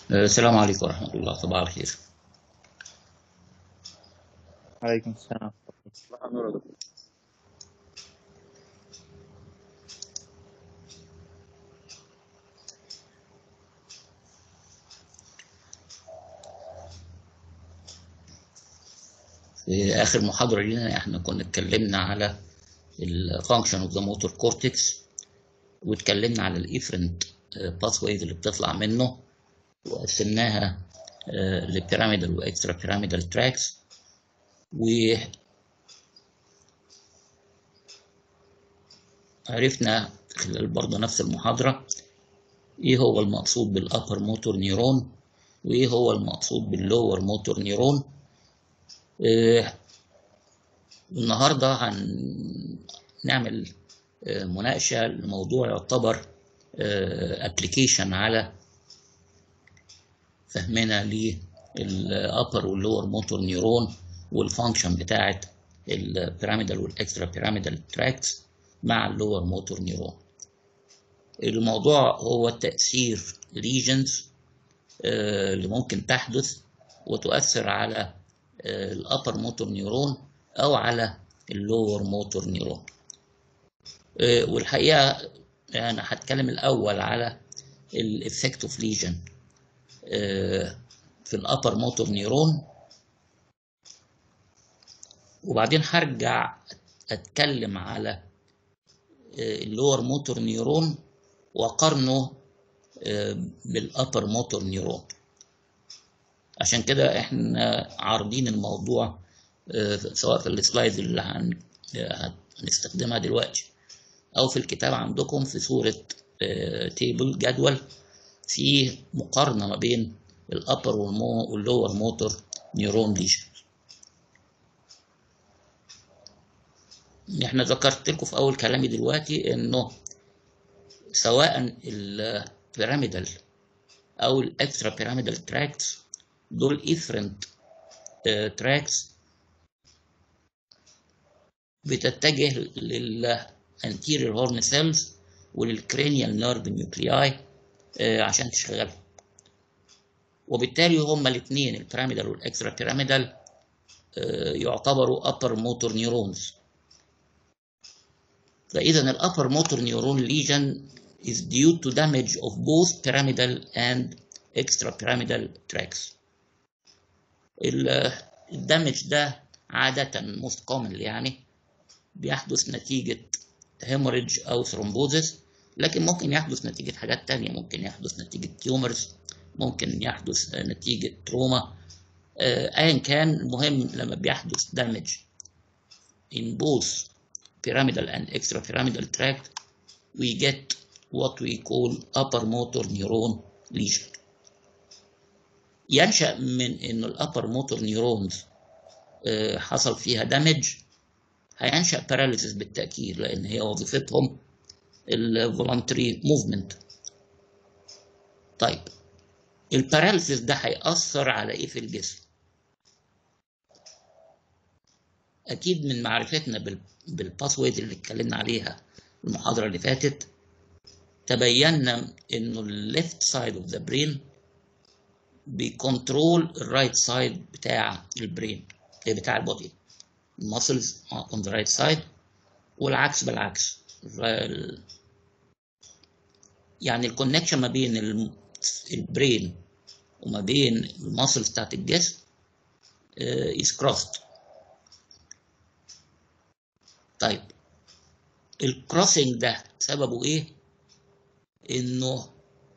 السلام عليكم ورحمة الله صباح الخير عليكم السلام صباح النور يا دكتور في آخر محاضرة لنا احنا كنا اتكلمنا على ال function of the motor cortex واتكلمنا على ال efferent pathways اللي بتطلع منه وقسمناها لبيراميدال واكسترا بيراميدال تراكس و عرفنا خلال برضه نفس المحاضرة ايه هو المقصود بالابر موتور نيرون وايه هو المقصود باللور موتور نيرون آه النهاردة هنعمل آه مناقشة لموضوع يعتبر ابلكيشن آه على فهمنا للابر واللور موتور نيرون والفانكشن بتاعت البيراميدال والاكسترا بيراميدال تراكتس مع اللور موتور نيرون الموضوع هو تأثير ليجنز اللي ممكن تحدث وتؤثر على الابر موتور نيرون او على اللور موتور نيرون والحقيقه انا هتكلم الاول على الافكت اوف ليجن في الابر موتور نيرون وبعدين هرجع اتكلم على اللور موتور نيرون واقارنه بالابر موتور نيرون عشان كده احنا عارضين الموضوع سواء في السلايد اللي هنستخدمها دلوقتي او في الكتاب عندكم في صورة تيبل جدول فيه مقارنة ما بين الابر واللور موتور نيرون ليجن احنا ذكرت لكم في اول كلامي دلوقتي انه سواء البيراميدال او الاكسترا بيراميدال تراكتس دول افرنت تراكس بتتجه للانتيريور هورن سيلز وللكرينيال نيرف نيوكلياي عشان تشغلهم وبالتالي هما الاثنين البيراميدال والاكسترا بيراميدال يعتبروا upper motor neurons فإذا الupper motor neuron lesion is due to damage of both pyramidal and extrapyramidal tracts الدمج ده عادة most commonly يعني بيحدث نتيجة هيموريدج أو ثرومبوزس لكن ممكن يحدث نتيجة حاجات تانية ممكن يحدث نتيجة تيومرز ممكن يحدث نتيجة تروما أيا كان المهم لما بيحدث دامج in both pyramidal and extrapyramidal tract we get what we call upper motor neuron lesion ينشأ من إن الأبر موتور نيورونز حصل فيها دامج هينشأ باراليسيس بالتأكيد لأن هي وظيفتهم الفولنتري موفمنت طيب الباراليسيس ده هيأثر على إيه في الجسم؟ أكيد من معرفتنا بالباسويد اللي اتكلمنا عليها المحاضرة اللي فاتت تبينا إنه الليفت سايد اوف ذا برين بيكنترول الرايت سايد بتاع البرين بتاع البودي المسلز on the right side والعكس بالعكس يعني الكونكشن ما بين البرين وما بين المسلز بتاعت الجسم is crossed طيب الكروسنج ده سببه ايه انه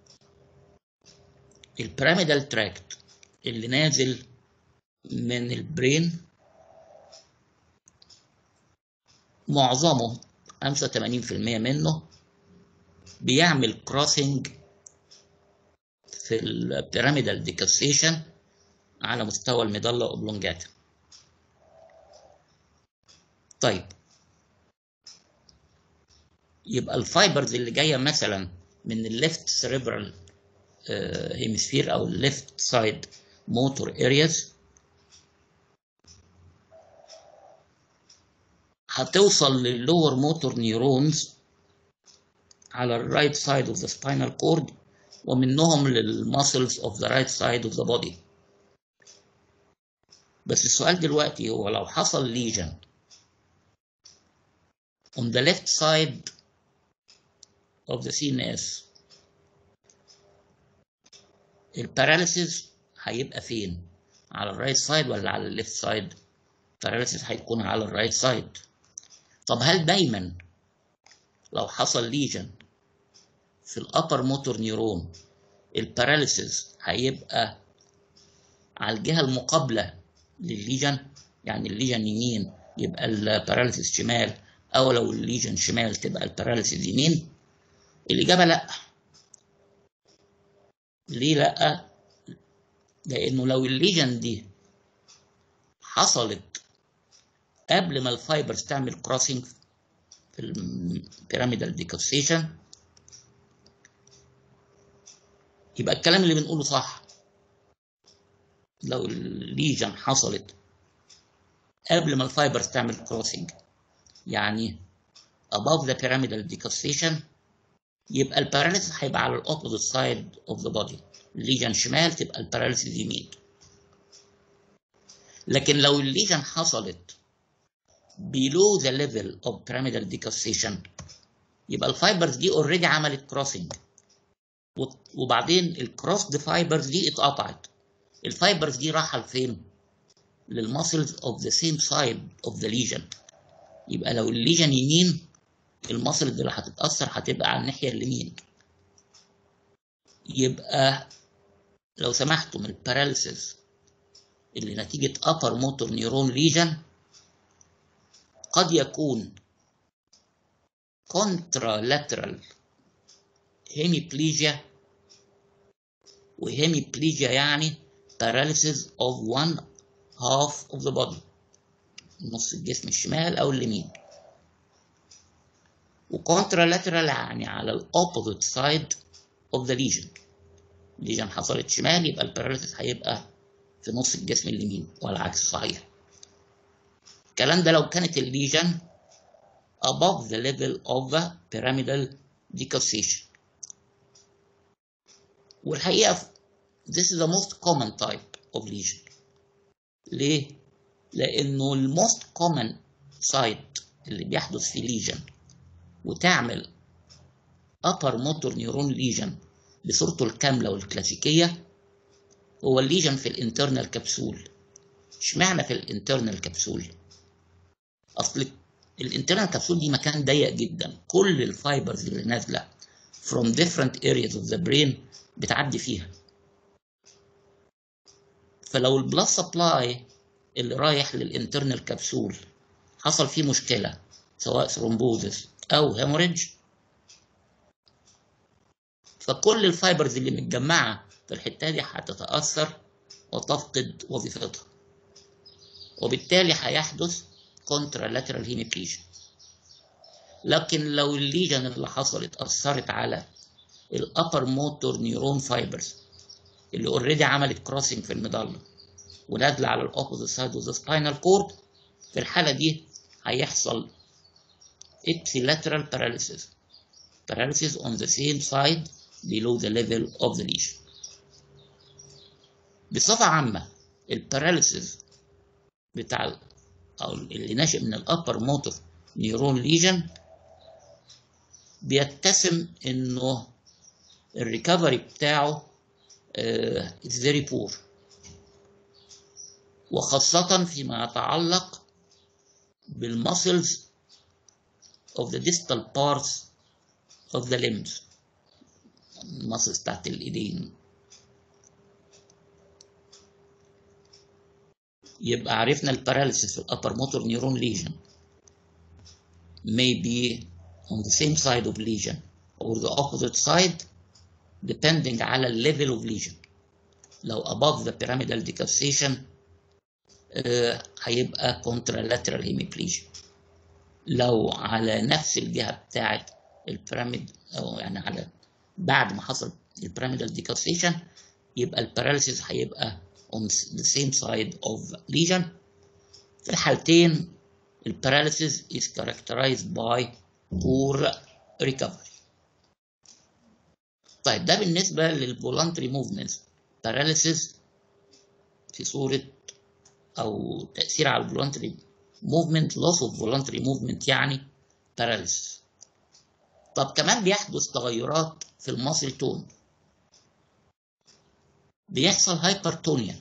البيراميدال تراكت اللي نازل من البرين معظمه 85% منه بيعمل كروسنج في البيراميدال ديكاسيشن على مستوى الميدالا اوبلونجاتا طيب يبقى الفايبرز اللي جايه مثلا من الليفت سيريبرال هيمسفير او الليفت سايد موتور ارياز هتوصل لللور موتور نيورونز على الرايت سايد اوف ذا سباينال كورد ومنهم للماسلز of the right side of the body بس السؤال دلوقتي هو لو حصل ليجن on the left side of the CNS الباراليسيس هيبقى فين؟ على الرايت سايد ولا على الليفت سايد؟ الباراليسيس هيكون على الرايت سايد طب هل دايما لو حصل ليجن في الابر موتور نيورون الباراليسيس هيبقى على الجهه المقابله للليجن يعني الليجن يمين يبقى الباراليسيس شمال او لو الليجن شمال تبقى الباراليسيس يمين الاجابه لا ليه لا لانه لو الليجن دي حصلت قبل ما الفايبرز تعمل كروسنج في البيراميدال ديكوسيشن يبقى الكلام اللي بنقوله صح لو الليجن حصلت قبل ما الفايبرز تعمل كروسنج يعني above the pyramidal decussation يبقى الباراليسيس هيبقى على الاوبوزيت سايد اوف ذا بودي الليجن شمال تبقى الباراليسيس يمين لكن لو الليجن حصلت below the level of pyramidal decussation يبقى الفايبرز دي اوريدي عملت كروسنج وبعدين الكروسد فايبرز دي اتقطعت الفايبرز دي رايحه لفين؟ للماسلز اوف ذا سيم سايد اوف ذا ليجن يبقى لو الليجن يمين الماسلز اللي هتتاثر هتبقى على الناحيه اليمين يبقى لو سمحتوا من الباراليسيس اللي نتيجه upper motor neuron lesion قد يكون contralateral hemiplegia وهيميبليجيا يعني paralysis of one half of the body نص الجسم الشمال او اليمين وكونترالاترال يعني على الاوبوزيت سايد اوف ذا ليجن الليجن حصلت شمال يبقى الباراليسيس هيبقى في نص الجسم اليمين والعكس صحيح الكلام ده لو كانت الليجن above the level of the pyramidal decussation والحقيقة this is the most common type of lesion ليه؟ لأنه ال most common site اللي بيحدث في lesion وتعمل upper motor neuron lesion بصورته الكاملة والكلاسيكية هو الليجن في الانترنال كبسول اشمعنى في الانترنال كبسول اصل الانترنال كبسول دي مكان ضيق جدا كل الفايبرز اللي نازله from different areas of the brain بتعدي فيها فلو البلاد سبلاي اللي رايح للانترنال كبسول حصل فيه مشكله سواء ثرومبوزس او هيموريدج فكل الفايبرز اللي متجمعه في الحته دي هتتاثر وتفقد وظيفتها وبالتالي هيحدث contralateral hemiplegia لكن لو الليجن اللي حصلت اثرت على الابر موتور نيورون فايبرز اللي اوريدي عملت كروسنج في المظله ونازله على الاوبوزيت سايد اوف ذا سباينال كورد في الحاله دي هيحصل ipsilateral paralysis paralysis on the same side below the level of the lesion بصفة عامة الباراليسيس بتاع أو اللي ناشئ من الأبر موتور نيورون ليجن بيتسم إنه الريكفري بتاعه uh, is very poor وخاصة فيما يتعلق بالمسلز of the distal parts of the limbs المسلز بتاعت الإيدين يبقى عرفنا الباراليسيس في الابر موتور نيورون ليجن may be on the same side of lesion or the opposite side depending على level of lesion لو above the pyramidal decussation uh, هيبقى contralateral hemiplegia لو على نفس الجهة بتاعة البيراميد أو يعني على بعد ما حصل البيراميدال decussation يبقى الباراليسيس هيبقى on the same side of lesion في الحالتين الباراليسيس is characterized by poor recovery طيب ده بالنسبة للفولانتري موفمنتس باراليسيس في صورة أو تأثير على الفولانتري موفمنت loss of voluntary movement يعني باراليسيس طب كمان بيحدث تغيرات في الماسل تون بيحصل هايبرتونيا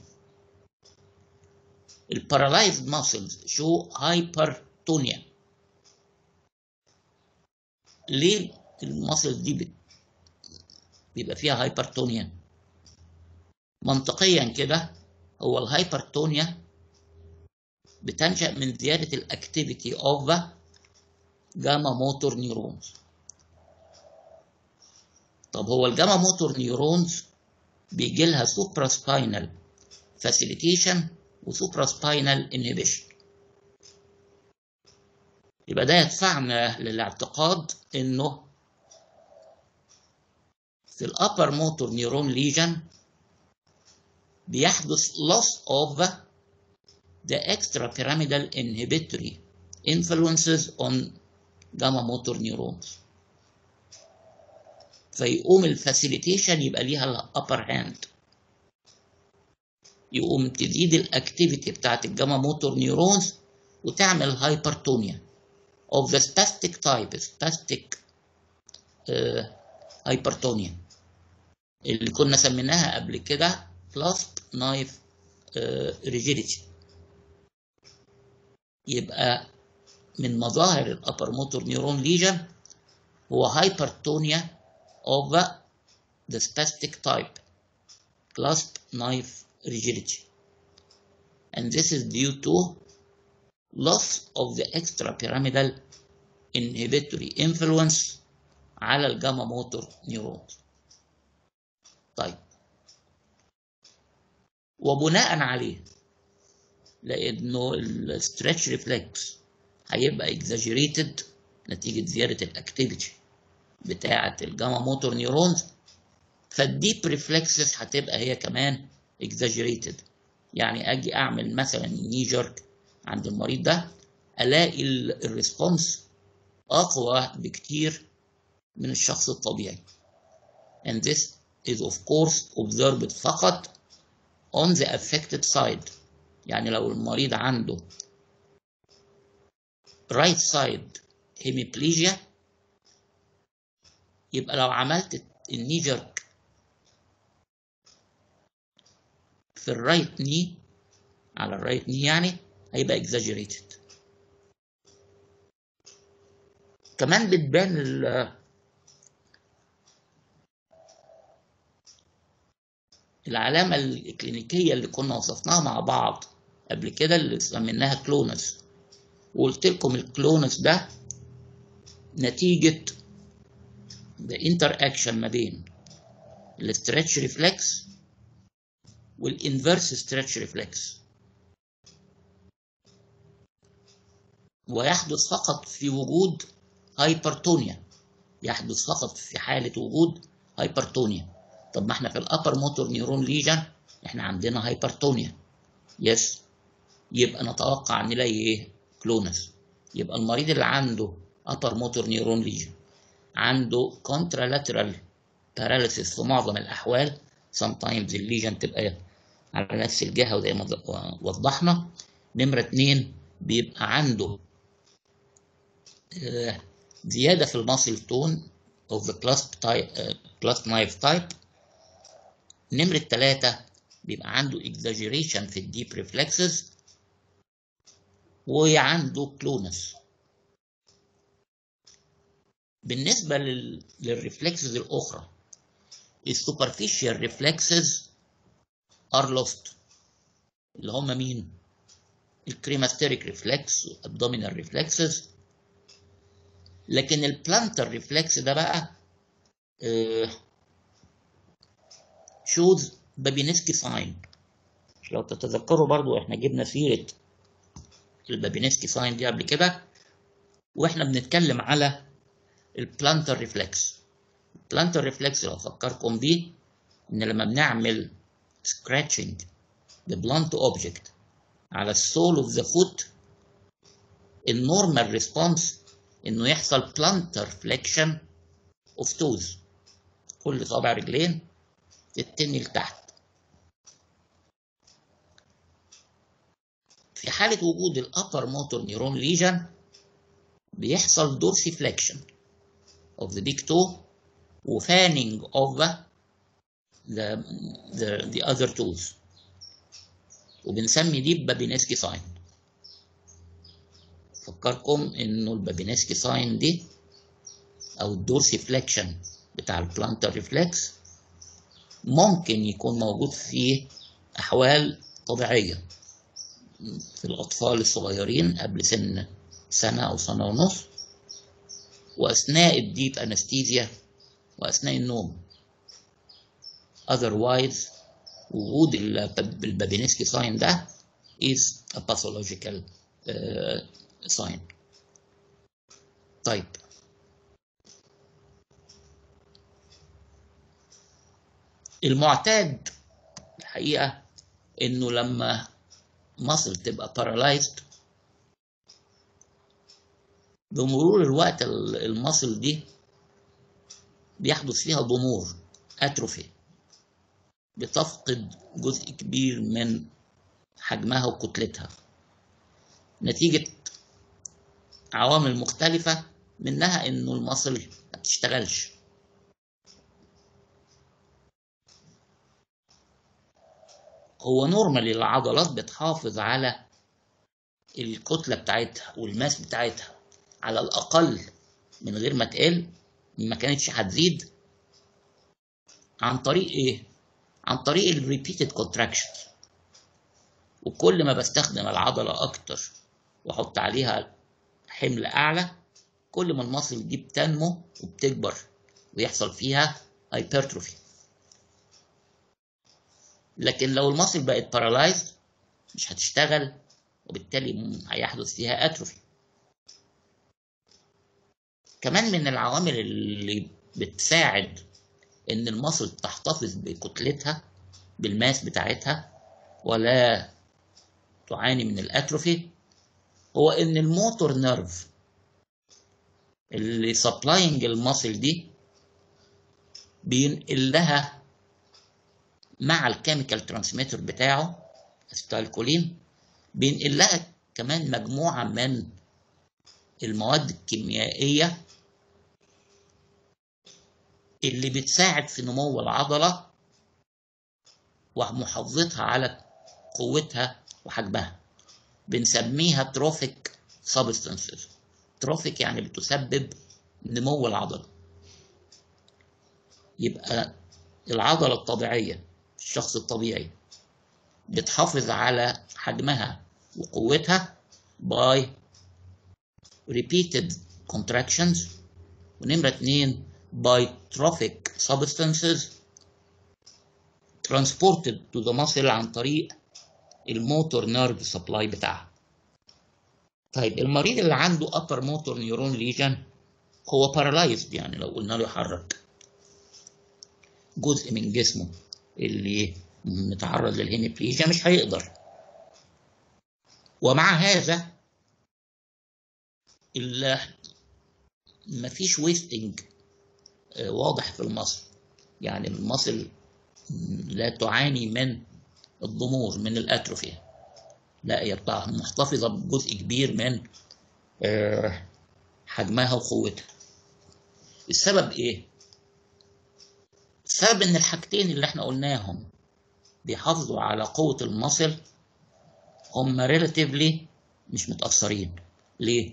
البارالايزد ماسلز شو هايبرتونيا ليه الماسلز دي بت... بيبقى فيها هايبرتونيا منطقيا كده هو الهايبرتونيا بتنشأ من زيادة الاكتيفيتي اوف جاما موتور نيورونز طب هو الجاما موتور نيورونز بيجي لها سوبرا سباينال فاسيليتيشن وسوبرا سباينال انهبيشن يبقى ده يدفعنا للاعتقاد انه في الابر موتور نيورون ليجن بيحدث loss of the extrapyramidal inhibitory influences on gamma motor neurons فيقوم الفاسيليتيشن يبقى ليها الابر هاند يقوم تزيد الاكتيفيتي بتاعت الجاما موتور نيورونز وتعمل هايبرتونيا of the spastic type spastic uh, hypertonia اللي كنا سميناها قبل كده clasp knife uh, rigidity يبقى من مظاهر الابر موتور نيورون ليجن هو هايبرتونيا of the spastic type clasp knife rigidity and this is due to loss of the extrapyramidal inhibitory influence على الجاما موتور نيورونز طيب وبناء عليه لانه الستريتش ريفلكس هيبقى اكزاجيريتد نتيجه زياده الاكتيفيتي بتاعه الجاما موتور نيورونز فالديب ريفلكسز هتبقى هي كمان اكزاجيريتد يعني اجي اعمل مثلا ني جيرك عند المريض ده الاقي الريسبونس اقوى بكتير من الشخص الطبيعي and this is of course observed فقط on the affected side يعني لو المريض عنده right side hemiplegia يبقى لو عملت الني جيرك في الرايت ني على الرايت ني يعني هيبقى exaggerated كمان بتبان العلامة الكلينيكية اللي كنا وصفناها مع بعض قبل كده اللي سميناها كلونس وقلت لكم الكلونس ده نتيجة الانتر اكشن ما بين الاسترتش ريفلكس والانفرس ستريتش ريفلكس ويحدث فقط في وجود هايبرتونيا يحدث فقط في حالة وجود هايبرتونيا طب ما احنا في الابر موتور نيورون ليجن احنا عندنا هايبرتونيا يس يبقى نتوقع نلاقي ايه كلونس يبقى المريض اللي عنده upper motor neuron lesion عنده contralateral paralysis في معظم الأحوال sometimes الليجن تبقى على نفس الجهة وزي ما وضحنا نمرة اتنين بيبقى عنده زيادة في الماسل تون of the clasp type uh, clasp knife type نمرة تلاتة بيبقى عنده exaggeration في الديب ريفلكسز وعنده كلونس بالنسبة لل... للريفلكسز الأخرى السوبرفيشال ريفلكسز ار لوست اللي هم مين؟ الكريماستيريك ريفلكس والابدومينال ريفلكسز لكن البلانتر ريفلكس ده بقى شوز بابينسكي ساين لو تتذكروا برضو احنا جبنا سيرة البابينسكي ساين دي قبل كده واحنا بنتكلم على البلانتر ريفلكس البلانتر ريفلكس لو افكركم بيه ان لما بنعمل سكراتشنج ببلانت اوبجكت على السول اوف ذا فوت النورمال ريسبونس انه يحصل بلانتر فليكشن اوف توز كل صابع رجلين تتني لتحت في حالة وجود الأبر موتور نيرون ليجن بيحصل dorsiflexion of the big toe وفانينج of the, the, the other toes وبنسمي دي بابينسكي ساين فكركم انه البابينسكي ساين دي او الدورسيفليكشن بتاع البلانتر ريفلكس ممكن يكون موجود في احوال طبيعيه في الأطفال الصغيرين قبل سن سنة أو سنة ونص وأثناء الديب أنستيزيا وأثناء النوم otherwise وجود البابينسكي ساين ده is a pathological uh, sign طيب المعتاد الحقيقة إنه لما مصل تبقى بارالايزد بمرور الوقت المصل دي بيحدث فيها ضمور اتروفي بتفقد جزء كبير من حجمها وكتلتها نتيجة عوامل مختلفة منها انه المصل ما بتشتغلش هو نورمالي العضلات بتحافظ على الكتلة بتاعتها والماس بتاعتها على الأقل من غير ما تقل ما كانتش هتزيد عن طريق إيه؟ عن طريق الريبيتد كونتراكشن وكل ما بستخدم العضلة أكتر وأحط عليها حمل أعلى كل ما المصل دي بتنمو وبتكبر ويحصل فيها هايبرتروفي لكن لو المصل بقت بارالايزد مش هتشتغل وبالتالي هيحدث فيها اتروفي كمان من العوامل اللي بتساعد ان المصل تحتفظ بكتلتها بالماس بتاعتها ولا تعاني من الاتروفي هو ان الموتور نيرف اللي سبلاينج المصل دي بينقل لها مع الكيميكال ترانسميتر بتاعه الستالكولين بينقل لها كمان مجموعة من المواد الكيميائية اللي بتساعد في نمو العضلة ومحافظتها على قوتها وحجمها بنسميها تروفيك سبستانسز تروفيك يعني بتسبب نمو العضلة يبقى العضلة الطبيعية الشخص الطبيعي بتحافظ على حجمها وقوتها by repeated contractions ونمرة اتنين by trophic substances transported to the muscle عن طريق الموتور نيرف سبلاي بتاعها طيب المريض اللي عنده upper motor neuron lesion هو paralyzed يعني لو قلنا له يحرك جزء من جسمه اللي متعرض للهيميبليجيا مش هيقدر ومع هذا مفيش ويستنج واضح في المصل يعني المصل لا تعاني من الضمور من الاتروفي لا هي محتفظه بجزء كبير من حجمها وقوتها السبب ايه السبب ان الحاجتين اللي احنا قلناهم بيحافظوا على قوة المصل هم ريلاتيفلي مش متأثرين ليه؟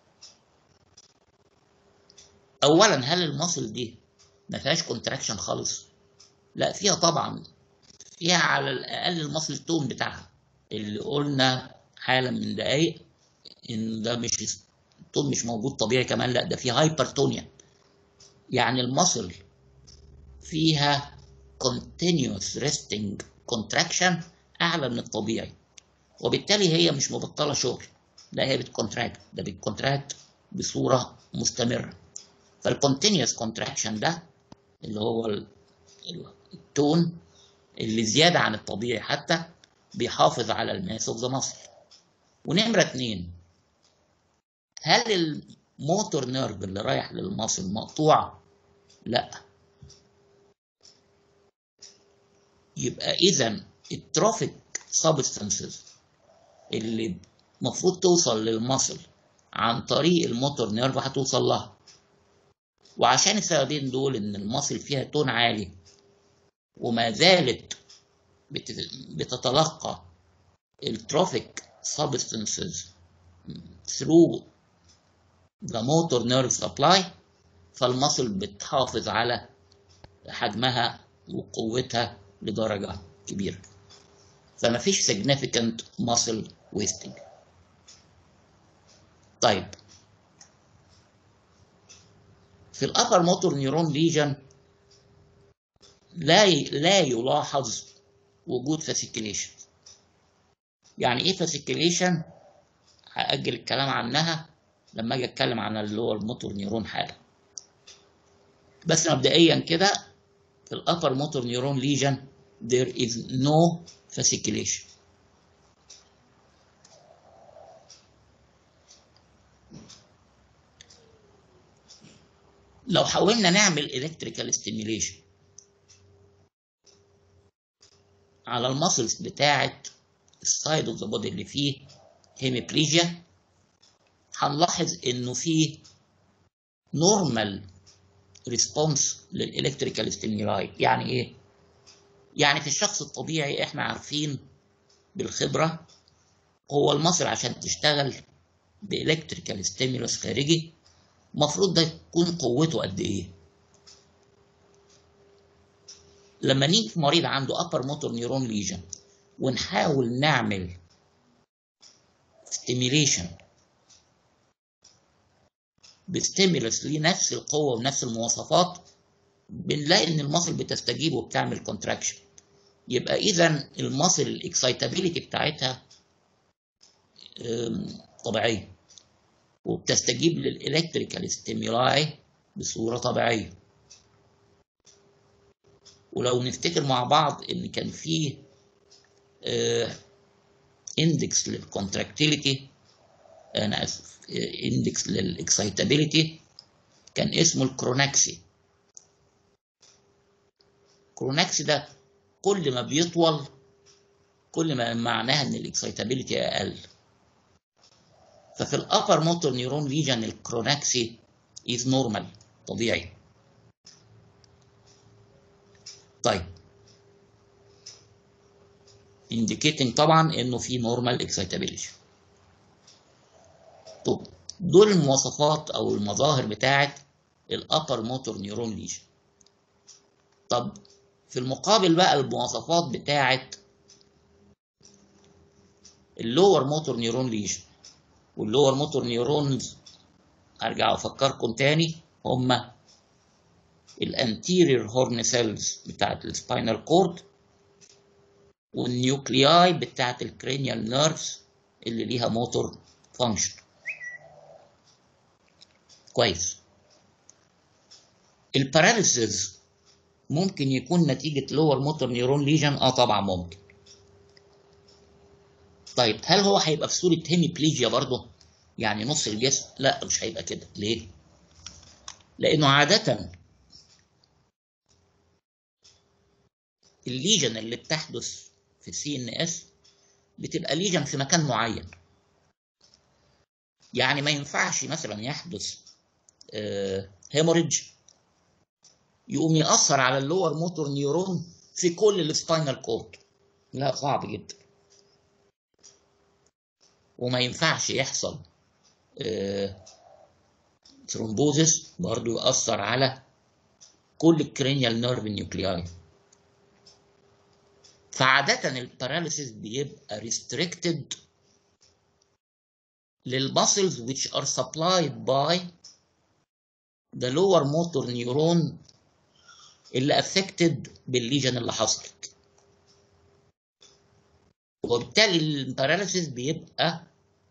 أولا هل المصل دي ما فيهاش كونتراكشن خالص؟ لا فيها طبعا فيها على الأقل المصل التون بتاعها اللي قلنا حالا من دقايق إن ده مش التون مش موجود طبيعي كمان لا ده فيه هايبرتونيا يعني المصل فيها continuous resting contraction أعلى من الطبيعي وبالتالي هي مش مبطلة شغل لا هي بتكونتراكت ده بتكونتراكت بصورة مستمرة فالكونتينيوس كونتراكشن ده اللي هو التون اللي زيادة عن الطبيعي حتى بيحافظ على الماس اوف ذا ماسل ونمرة اتنين هل الموتور نيرف اللي رايح للماسل مقطوع؟ لا يبقى اذا الترافيك سبستانسز اللي المفروض توصل للمصل عن طريق الموتور نيرف هتوصل لها وعشان السببين دول ان المصل فيها تون عالي وما زالت بتتلقى الترافيك substances through the motor nerve supply فالمصل بتحافظ على حجمها وقوتها لدرجة كبيرة فما فيش significant muscle wasting طيب في الأبر موتور نيورون ليجن لا لا يلاحظ وجود فاسيكيليشن يعني ايه فاسيكيليشن هأجل الكلام عنها لما اجي اتكلم عن اللي هو الموتور نيورون حالا بس مبدئيا كده في الأبر موتور نيورون ليجن there is no fasciculation لو حاولنا نعمل electrical stimulation على المسلز بتاعة السايد اوف ذا بودي اللي فيه هيميبليجيا هنلاحظ انه فيه نورمال ريسبونس للالكتريكال ستيمولاي يعني ايه يعني في الشخص الطبيعي احنا عارفين بالخبره هو المصل عشان تشتغل بالكتريكال ستيمولس خارجي المفروض ده يكون قوته قد ايه لما نيجي في مريض عنده upper motor neuron lesion ونحاول نعمل stimulation بستيمولس ليه نفس القوة ونفس المواصفات بنلاقي ان المصل بتستجيب وبتعمل كونتراكشن يبقى اذا المصل الاكسايتابيليتي بتاعتها طبيعية وبتستجيب للإلكتريكال ستيمولاي بصورة طبيعية ولو نفتكر مع بعض إن كان فيه اندكس للكونتراكتيليتي أنا آسف اندكس للإكسايتابيليتي كان اسمه الكروناكسي الكروناكسي ده كل ما بيطول كل ما معناها إن الإكسايتابيليتي أقل ففي الأبر موتور نيورون ليجن الكروناكسي is normal طبيعي طيب indicating طبعا انه في normal excitability طب دول المواصفات او المظاهر بتاعه الابر موتور نيورون ليجن طب في المقابل بقى المواصفات بتاعه اللور موتور نيورون ليجن واللور موتور نيورونز ارجع افكركم تاني هما الانتيرير هورن سيلز بتاعت السباينال كورد والنيوكلياي بتاعت الكرينيال نيرفز اللي ليها موتور فانكشن كويس الباراليسيس ممكن يكون نتيجة لور موتور نيورون ليجن اه طبعا ممكن طيب هل هو هيبقى في صورة هيميبليجيا برضه؟ يعني نص الجسم؟ لا مش هيبقى كده، ليه؟ لأنه عادة الليجن اللي بتحدث في السي ان اس بتبقى ليجن في مكان معين. يعني ما ينفعش مثلا يحدث آه هيموريدج يقوم يأثر على اللور موتور نيورون في كل السباينال كورد. لا صعب جدا. وما ينفعش يحصل آه ثرومبوزس برضو يأثر على كل الكرينيال نيرف نيوكلياي فعادة الباراليسيس بيبقى restricted للمسلز which are supplied by the lower motor neuron اللي affected بالليجن اللي حصلت وبالتالي الباراليسيس بيبقى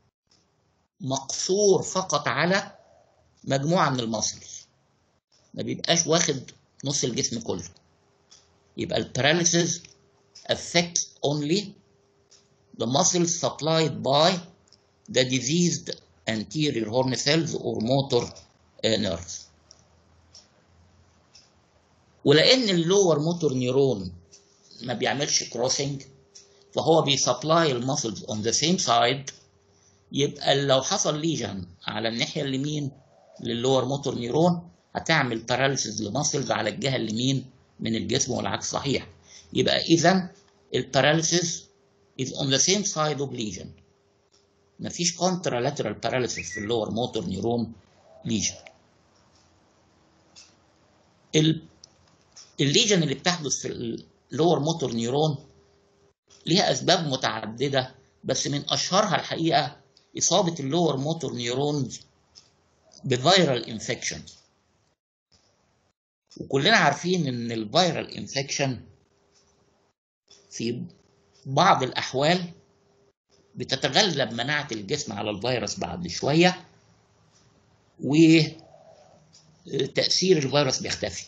مقصور فقط على مجموعة من المسلز ما بيبقاش واخد نص الجسم كله يبقى الباراليسيس affects only the muscles supplied by the diseased anterior horn cells or motor uh, nerves ولأن اللور موتور نيرون ما بيعملش كروسنج فهو بيسبلاي الماسلز اون ذا سيم سايد يبقى لو حصل ليجن على الناحيه اليمين للور موتور نيرون هتعمل باراليسيس لماسلز على الجهه اليمين من الجسم والعكس صحيح يبقى اذا الباراليسيس is on the same side of lesion مفيش contralateral paralysis في اللور موتور نيرون ليجن الليجن اللي بتحدث في اللور موتور نيرون ليها اسباب متعدده بس من اشهرها الحقيقه اصابه اللور موتور نيورونز بفيرال انفكشن وكلنا عارفين ان الفيرال انفكشن في بعض الاحوال بتتغلب مناعه الجسم على الفيروس بعد شويه وتاثير الفيروس بيختفي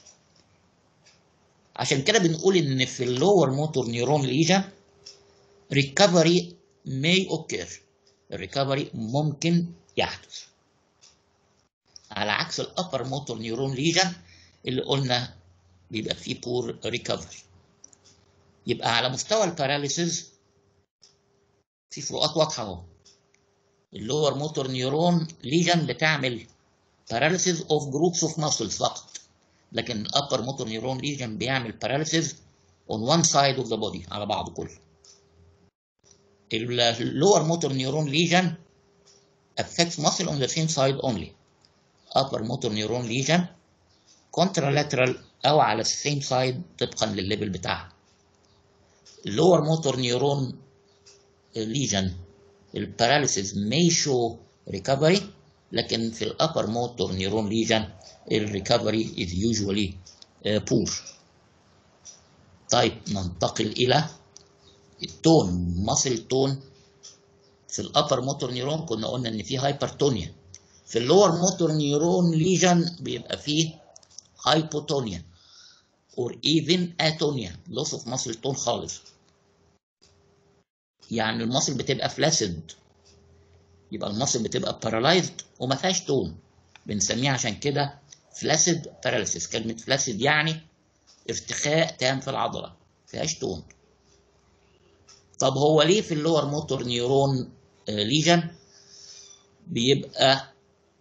عشان كده بنقول ان في اللور موتور نيورون ليجن recovery may occur الريكفري ممكن يحدث على عكس الابر موتور نيورون ليجن اللي قلنا بيبقى فيه بور ريكفري يبقى على مستوى الباراليسيز في فروقات واضحه اهو اللور موتور نيورون ليجن بتعمل paralysis of groups of muscles فقط لكن الابر موتور نيورون ليجن بيعمل paralysis on one side of the body على بعضه كله اللور موتور نيورون ليجن affects muscle on the same side only upper motor neuron lesion contralateral او على السيم سايد طبقا للليفل بتاعها lower motor neuron lesion الباراليسيس may show recovery لكن في الابر موتور نيورون ليجن الريكفري is usually uh, poor طيب ننتقل الى التون مصل التون في الابر موتور نيورون كنا قلنا ان في هايبرتونيا في اللور موتور نيورون ليجن بيبقى فيه هايبوتونيا or even اتونيا loss of muscle tone خالص يعني المصل بتبقى فلاسد يبقى المصل بتبقى بارالايزد وما فيهاش تون بنسميها عشان كده فلاسد باراليسيس كلمة فلاسد يعني ارتخاء تام في العضلة ما فيهاش تون طب هو ليه في اللور موتور نيورون ليجن بيبقى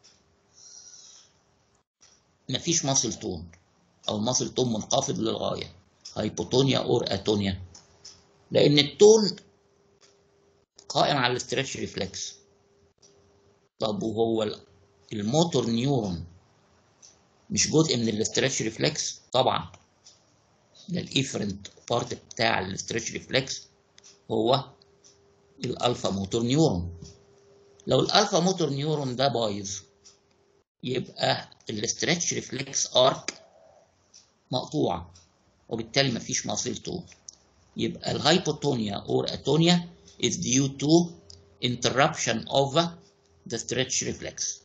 مفيش ماسل تون او ماسل تون منخفض للغايه هايبوتونيا اور اتونيا لان التون قائم على الاسترتش ريفلكس طب وهو الموتور نيورون مش جزء من الاسترتش ريفلكس طبعا ده الايفرنت بارت بتاع الاسترتش ريفلكس هو الالفا موتور نيورون لو الالفا موتور نيورون ده بايظ يبقى الاسترتش ريفلكس ارك مقطوعه وبالتالي مفيش ماسل تون يبقى الهايبوتونيا اور اتونيا is due to interruption of the stretch reflex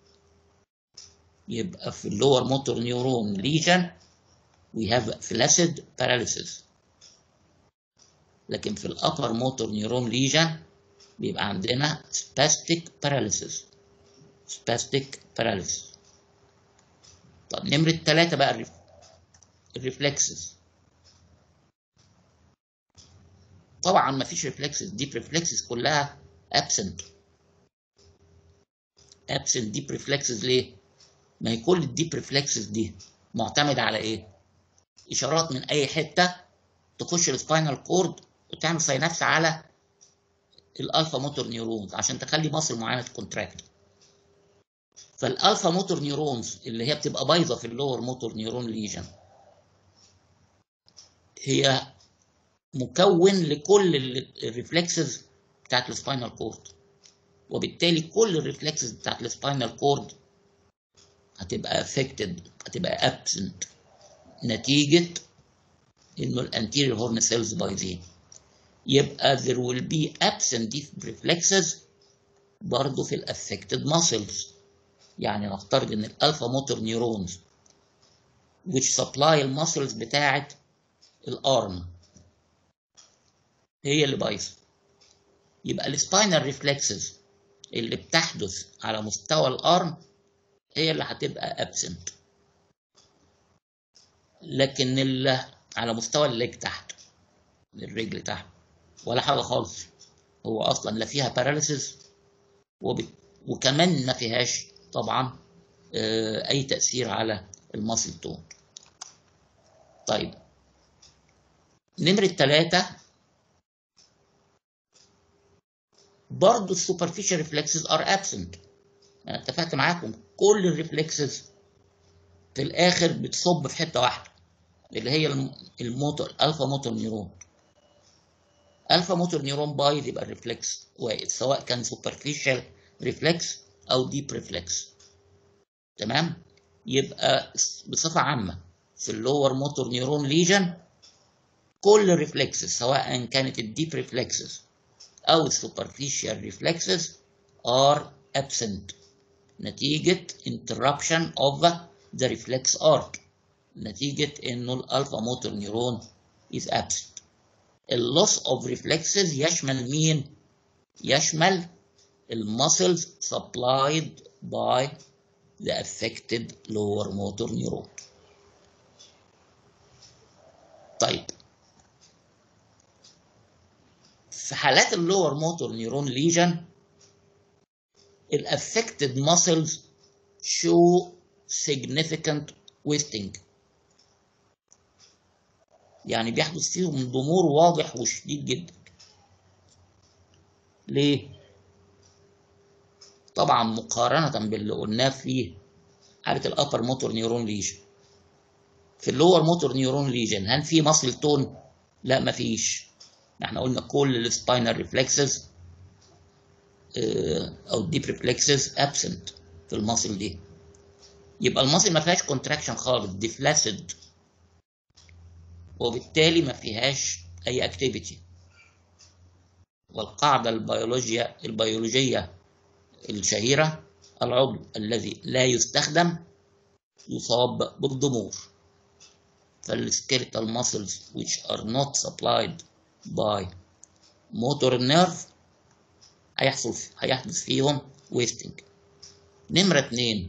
يبقى في اللور موتور نيورون ليجن we have flaccid paralysis لكن في الابر موتور نيورون ليجن بيبقى عندنا spastic paralysis spastic paralysis طب نمرة ثلاثة بقى الريفلكسز طبعا ما فيش ريفلكسز ديب ريفلكسز كلها absent absent deep reflexes ليه؟ ما هي كل الديب ريفلكسز دي معتمدة على ايه؟ اشارات من اي حتة تخش السباينال كورد وتعمل ساينابس على الالفا موتور نيورونز عشان تخلي مصل معينه تكونتراكت فالالفا موتور نيورونز اللي هي بتبقى بايظه في اللور موتور نيورون ليجن هي مكون لكل الريفلكسز بتاعت السباينال كورد وبالتالي كل الريفلكسز بتاعت السباينال كورد هتبقى افكتد هتبقى ابسنت نتيجه انه الانتيريور هورن سيلز بايظين يبقى there will be absent deep reflexes برضه في الافكتد muscles يعني نفترض ان الالفا موتور نيورونز which supply المسلز بتاعت الارم هي اللي بايظه يبقى السباينال ريفلكسز اللي بتحدث على مستوى الارم هي اللي هتبقى ابسنت لكن اللي على مستوى الليج تحت الرجل تحت ولا حاجه خالص هو اصلا لا فيها باراليسيس وب... وكمان ما فيهاش طبعا آه، اي تاثير على الماسل تون طيب نمرة ثلاثة برضه السوبرفيشال ريفلكسز ار ابسنت انا اتفقت معاكم كل الريفلكسز في الاخر بتصب في حته واحده اللي هي الم- الموتور الفا موتور نيورون الفا موتور نيورون بايظ يبقى الريفلكس واقف سواء كان سوبرفيشال ريفلكس او ديب ريفلكس تمام يبقى بصفه عامه في اللور موتور نيورون ليجن كل الريفلكسز سواء كانت الديب ريفلكسز او السوبرفيشال ريفلكسز are absent نتيجة interruption of the reflex arc نتيجة انه الالفا موتور نيورون is absent اللوس of reflexes يشمل مين؟ يشمل المسلز supplied by the affected lower motor neuron طيب في حالات اللور موتور نيورون ليجن الافكتد muscles show significant wasting يعني بيحدث فيهم ضمور واضح وشديد جدا ليه طبعا مقارنة باللي قلناه في حالة الأبر موتور نيورون ليجن في اللور موتور نيورون ليجن هل في مصل تون؟ لا مفيش احنا قلنا كل السباينال ريفلكسز او الديب ريفلكسز ابسنت في المصل دي يبقى المصل ما فيهاش كونتراكشن خالص دي فلاسد وبالتالي ما فيهاش اي اكتيفيتي والقاعده البيولوجيا البيولوجيه الشهيره العضو الذي لا يستخدم يصاب بالضمور فالskeletal muscles which are not supplied by motor nerve هيحصل هيحدث فيهم wasting نمرة اتنين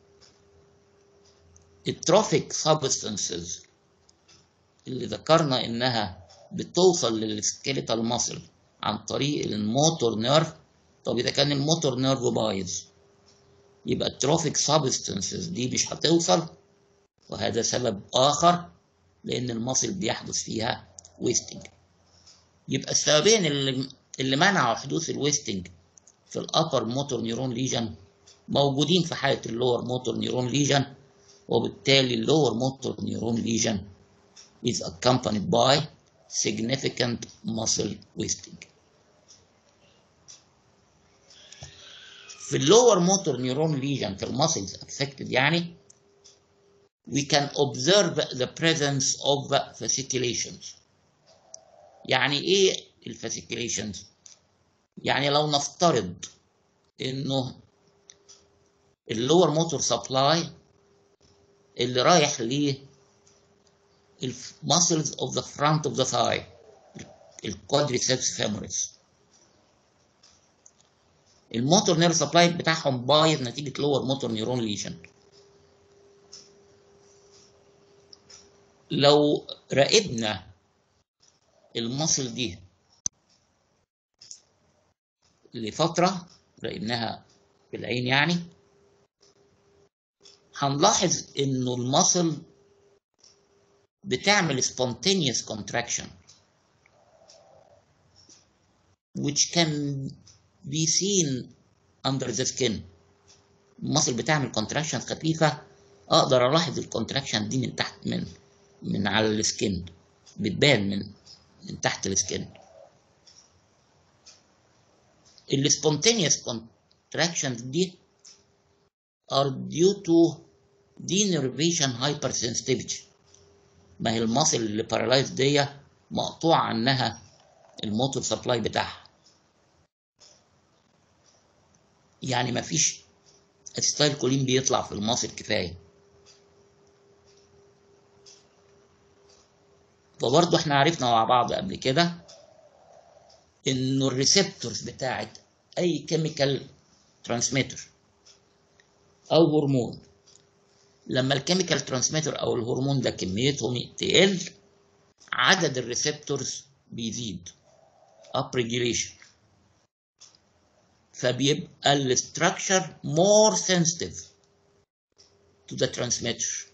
التروفيك سبستانسز اللي ذكرنا انها بتوصل للسكيليتال ماسل عن طريق الموتور نيرف طب اذا كان الموتور نيرف بايظ يبقى التروفيك سبستانسز دي مش هتوصل وهذا سبب اخر لان المصل بيحدث فيها ويستنج يبقى السببين اللي اللي منعوا حدوث الويستنج في الابر موتور نيورون ليجن موجودين في حاله اللور موتور نيورون ليجن وبالتالي اللور موتور نيورون ليجن is accompanied by significant muscle wasting في اللور موتور نيورون ليجن في المسلز affected يعني we can observe the presence of fasciculations يعني ايه الفاسيكيليشنز يعني لو نفترض انه اللور موتور سبلاي اللي رايح ل muscles of the front of the thigh الكوادريسبس فيموريس الموتور نيرف سبلاي بتاعهم بايظ نتيجه لور موتور نيورون ليجن لو راقبنا المصل دي لفترة راقبناها بالعين يعني هنلاحظ انه المصل بتعمل spontaneous contraction which can be seen under the skin المصل بتعمل contraction خفيفة اقدر الاحظ الكونتراكشن دي من تحت من من على السكين بتبان من من تحت السكين السبونتينيوس contractions دي are due to denervation hypersensitivity ما هي المصل اللي بارالايز دي مقطوع عنها الموتور سبلاي بتاعها يعني مفيش ستايل كولين بيطلع في المصل كفايه فبرضه احنا عرفنا مع بعض قبل كده انه الريسبتورز بتاعت اي كيميكال ترانسميتر او هرمون لما الكيميكال ترانسميتر او الهرمون ده كميتهم تقل عدد الريسبتورز بيزيد up regulation فبيبقى الستراكشر more sensitive to the transmitter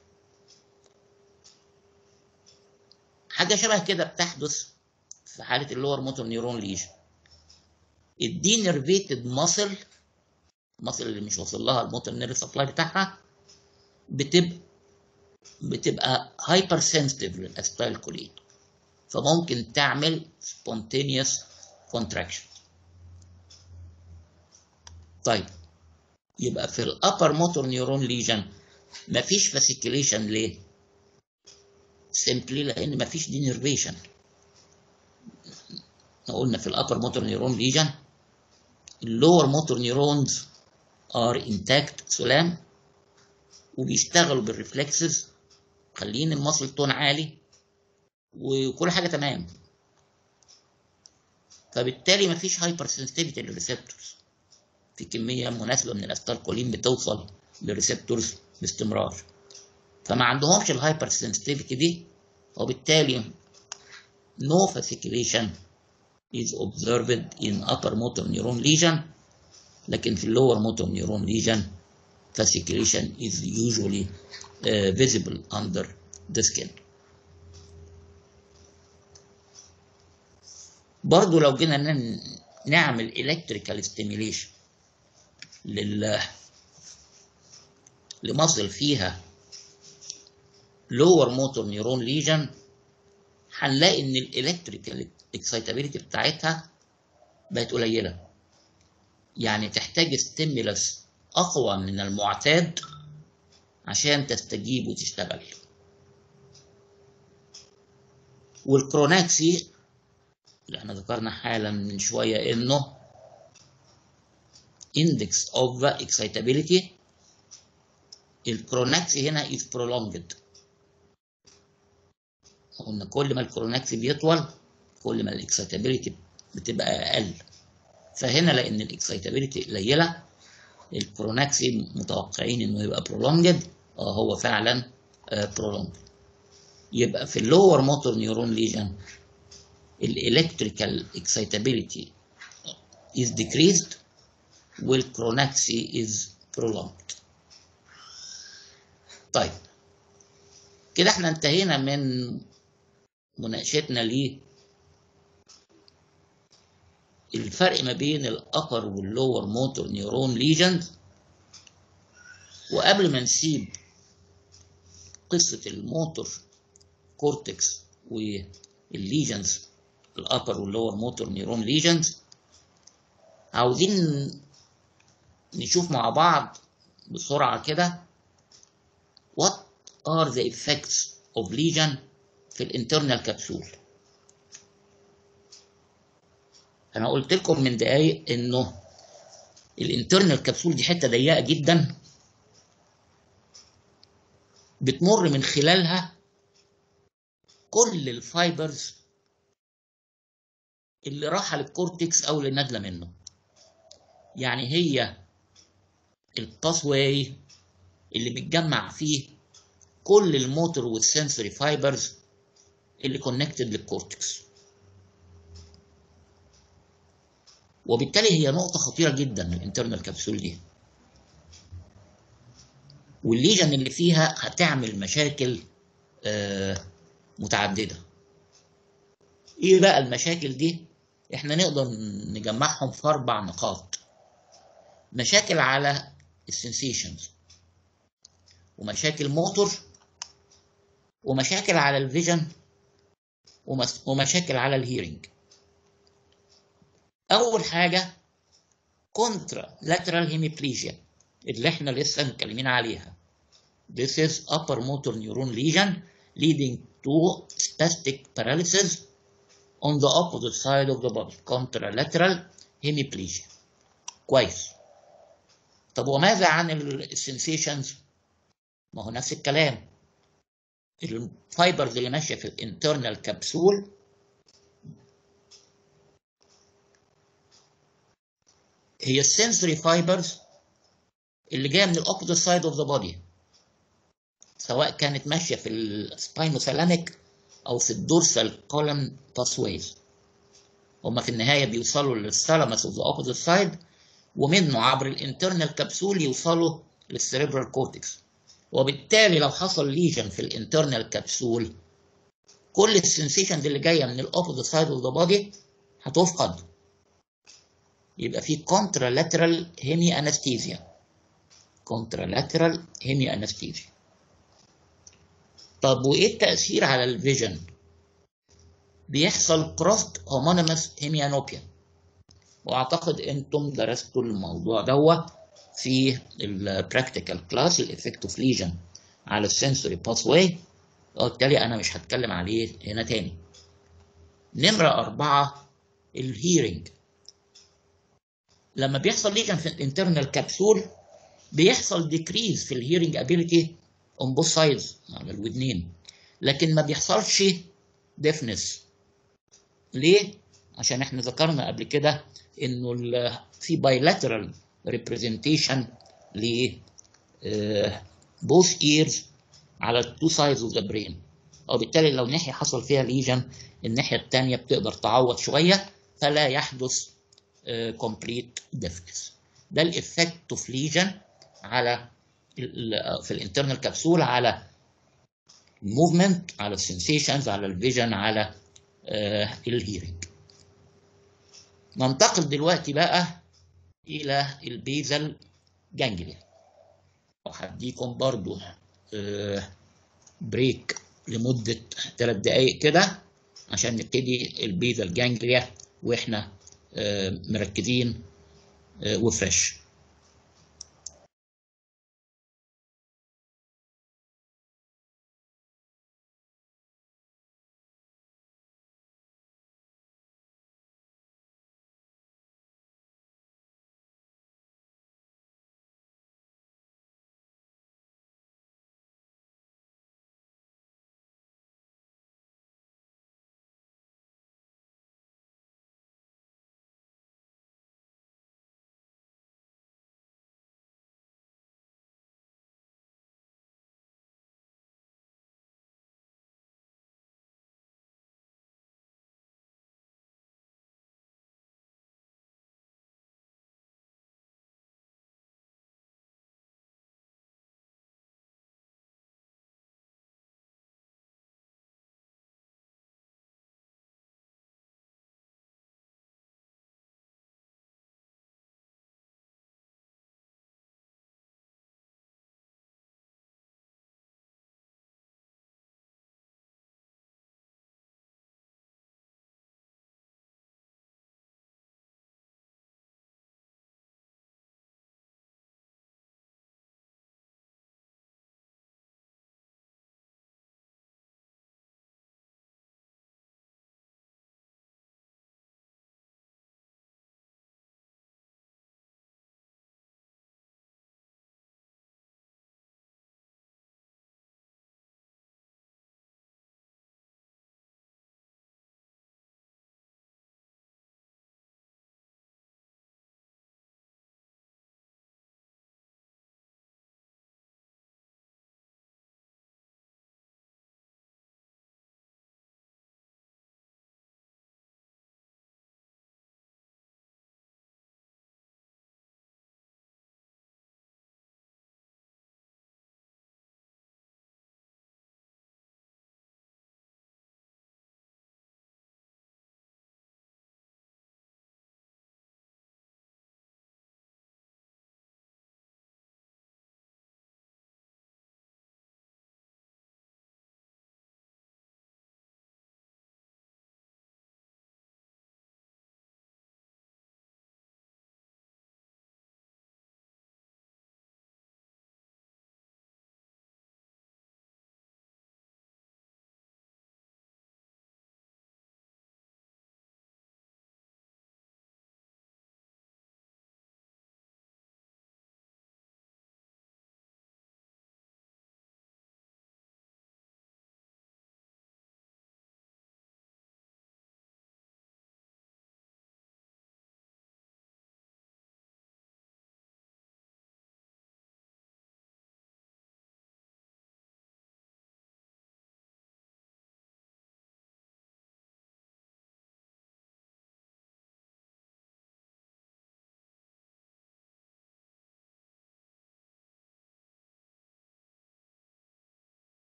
حاجة شبه كده بتحدث في حالة اللور موتور نيورون ليجن الدينرفيتد ماسل الماسل اللي مش واصل لها الموتور نيرف سبلاي بتاعها بتبقى بتبقى هايبر سنسيتيف للاسيتايل كولين فممكن تعمل spontaneous contraction طيب يبقى في الابر موتور نيورون ليجن مفيش فاسيكيليشن ليه؟ سيمبلي لان مفيش دينرفيشن قلنا في الابر موتور نيورون ليجن اللور موتور نيورونز ار انتاكت سلام وبيشتغلوا بالريفلكسز مخلين المصل تون عالي وكل حاجه تمام فبالتالي مفيش هايبر سنسيتيفيتي للريسبتورز في كميه مناسبه من الاستالكولين بتوصل للريسبتورز باستمرار فما عندهمش الهايبر سنسيتيفيتي دي وبالتالي no fasciculation is observed in upper motor neuron lesion لكن في lower motor neuron lesion fasciculation is usually uh, visible under the skin برضو لو جينا نعمل electrical stimulation لل لمصل فيها lower motor neuron lesion هنلاقي ان الالكتريكال اكسايتابيلتي بتاعتها بقت قليله يعني تحتاج ستيمولس اقوى من المعتاد عشان تستجيب وتشتغل والكروناكسي اللي احنا ذكرنا حالا من شويه انه index of excitability الكروناكسي هنا is prolonged قلنا كل ما الكروناكسي بيطول كل ما الاكسيتابيلتي بتبقى اقل فهنا لان الاكسيتابيلتي قليله الكروناكسي متوقعين انه يبقى برولونجد اه هو فعلا برولونجد يبقى في اللور موتور نيورون ليجن الالكتريكال اكسيتابيلتي is decreased والكروناكسي is prolonged طيب كده احنا انتهينا من مناقشتنا ليه الفرق ما بين الابر واللور موتور نيورون ليجنز وقبل ما نسيب قصة الموتور كورتكس والليجنز الابر واللور موتور نيورون ليجنز عاوزين نشوف مع بعض بسرعة كده what are the effects of lesion في الانترنال كبسول انا قلت لكم من دقايق انه الانترنال كبسول دي حته ضيقه جدا بتمر من خلالها كل الفايبرز اللي رايحه للكورتكس او اللي نازله منه يعني هي الباس واي اللي بيتجمع فيه كل الموتور والسنسوري فايبرز اللي كونكتد للكورتكس وبالتالي هي نقطة خطيرة جدا الانترنال كبسول دي والليجن اللي فيها هتعمل مشاكل آه متعددة ايه بقى المشاكل دي احنا نقدر نجمعهم في اربع نقاط مشاكل على السنسيشنز ومشاكل موتور ومشاكل على الفيجن ومشاكل على الهيرنج اول حاجه كونترا لاترال هيميبليجيا اللي احنا لسه متكلمين عليها This is upper motor neuron lesion leading to spastic paralysis on the opposite side of the body contralateral hemiplegia كويس طب وماذا عن السنسيشنز ما هو نفس الكلام الفايبرز اللي ماشيه في الانترنال كبسول هي السنسوري فايبرز اللي جايه من الاوبوزيت سايد اوف ذا بودي سواء كانت ماشيه في السباينوثالاميك او في الدورسال كولم باسويز هما في النهايه بيوصلوا للثالاموس اوف ذا اوبوزيت سايد ومنه عبر الانترنال كبسول يوصلوا للسيريبرال كورتكس وبالتالي لو حصل ليجن في الانترنال كبسول كل السنسيشنز اللي جايه من الاوبوزيت سايد اوف ذا بودي هتفقد يبقى في كونترالاترال هيمي انستيزيا كونترالاترال هيمي انستيزيا طب وايه التاثير على الفيجن بيحصل كروست هومونيمس هيميانوبيا واعتقد انتم درستوا الموضوع دوت في البراكتيكال كلاس الافكت اوف ليجن على السنسوري باث واي وبالتالي انا مش هتكلم عليه هنا تاني نمرة أربعة الهيرنج لما بيحصل ليجن في الانترنال كبسول بيحصل ديكريز في الهيرنج ابيليتي اون بوث سايدز على الودنين لكن ما بيحصلش ديفنس ليه؟ عشان احنا ذكرنا قبل كده انه في بايلاترال ريبريزنتيشن ل both ears على التو سايدز اوف ذا برين وبالتالي لو ناحيه حصل فيها ليجن الناحيه الثانيه بتقدر تعوض شويه فلا يحدث كومبليت ديفنس ده الافكت اوف ليجن على في الانترنال كبسول على الموفمنت على السنسيشنز على الفيجن على الهيرنج ننتقل دلوقتي بقى الى البيزل جانجليا وهديكم برضو بريك لمدة ثلاث دقايق كده عشان نبتدي البيزل جانجليا واحنا مركزين وفريش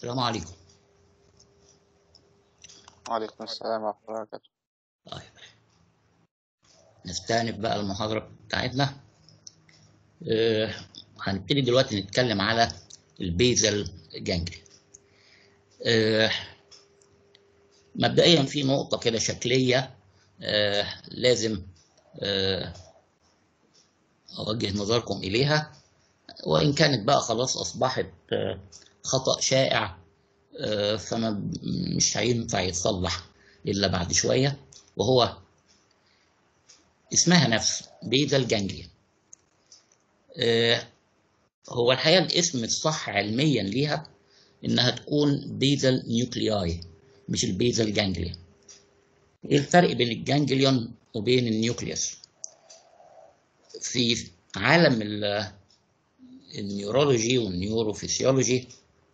السلام عليكم وعليكم السلام ورحمة الله وبركاته طيب نستأنف بقى المحاضرة بتاعتنا آه، هنبتدي دلوقتي نتكلم على البيزل جانجلي آه، مبدئيا في نقطة كده شكلية آه، لازم آه، أوجه نظركم إليها وإن كانت بقى خلاص أصبحت آه، خطأ شائع آه، فما مش هينفع يتصلح إلا بعد شوية وهو اسمها نفسه بيزل جانجليا آه، هو الحقيقة الاسم الصح علميا ليها إنها تكون بيزل نيوكلياي مش البيزل جانجليا إيه الفرق بين الجانجليون وبين النيوكليوس في عالم ال- النيورولوجي والنيوروفيسيولوجي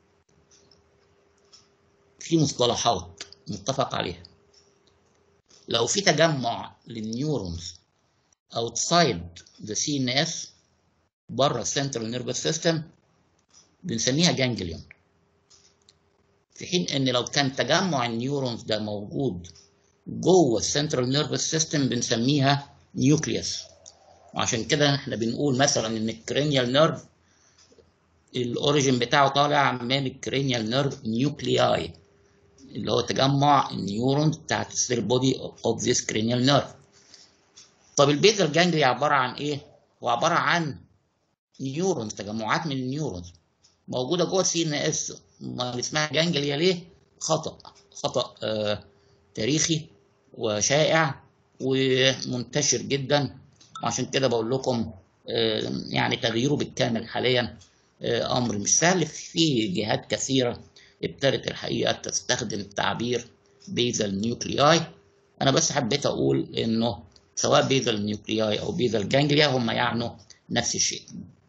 في مصطلحات متفق عليها لو في تجمع للنيورونز outside the CNS بره السنترال نيرفس سيستم بنسميها جانجليون في حين ان لو كان تجمع النيورونز ده موجود جوه السنترال نيرفس سيستم بنسميها نيوكليوس وعشان كده احنا بنقول مثلا ان الكرينيال نيرف الاوريجين بتاعه طالع من الكرينيال نيرف نيوكلياي اللي هو تجمع النيورونز بتاعت السيل بودي اوف ذيس كرينيال نيرف طب البيزل جانجلي عباره عن ايه؟ هو عباره عن نيورونز تجمعات من النيورونز موجوده جوه السي ان اس ما اسمها جانجليا ليه؟ خطا خطا آه تاريخي وشائع ومنتشر جدا عشان كده بقول لكم آه يعني تغييره بالكامل حاليا آه امر مش سهل في جهات كثيره ابتدت الحقيقه تستخدم تعبير بيزل نيوكلياي انا بس حبيت اقول انه سواء بيزل نيوكلياي او بيزل جانجليا هم يعنوا نفس الشيء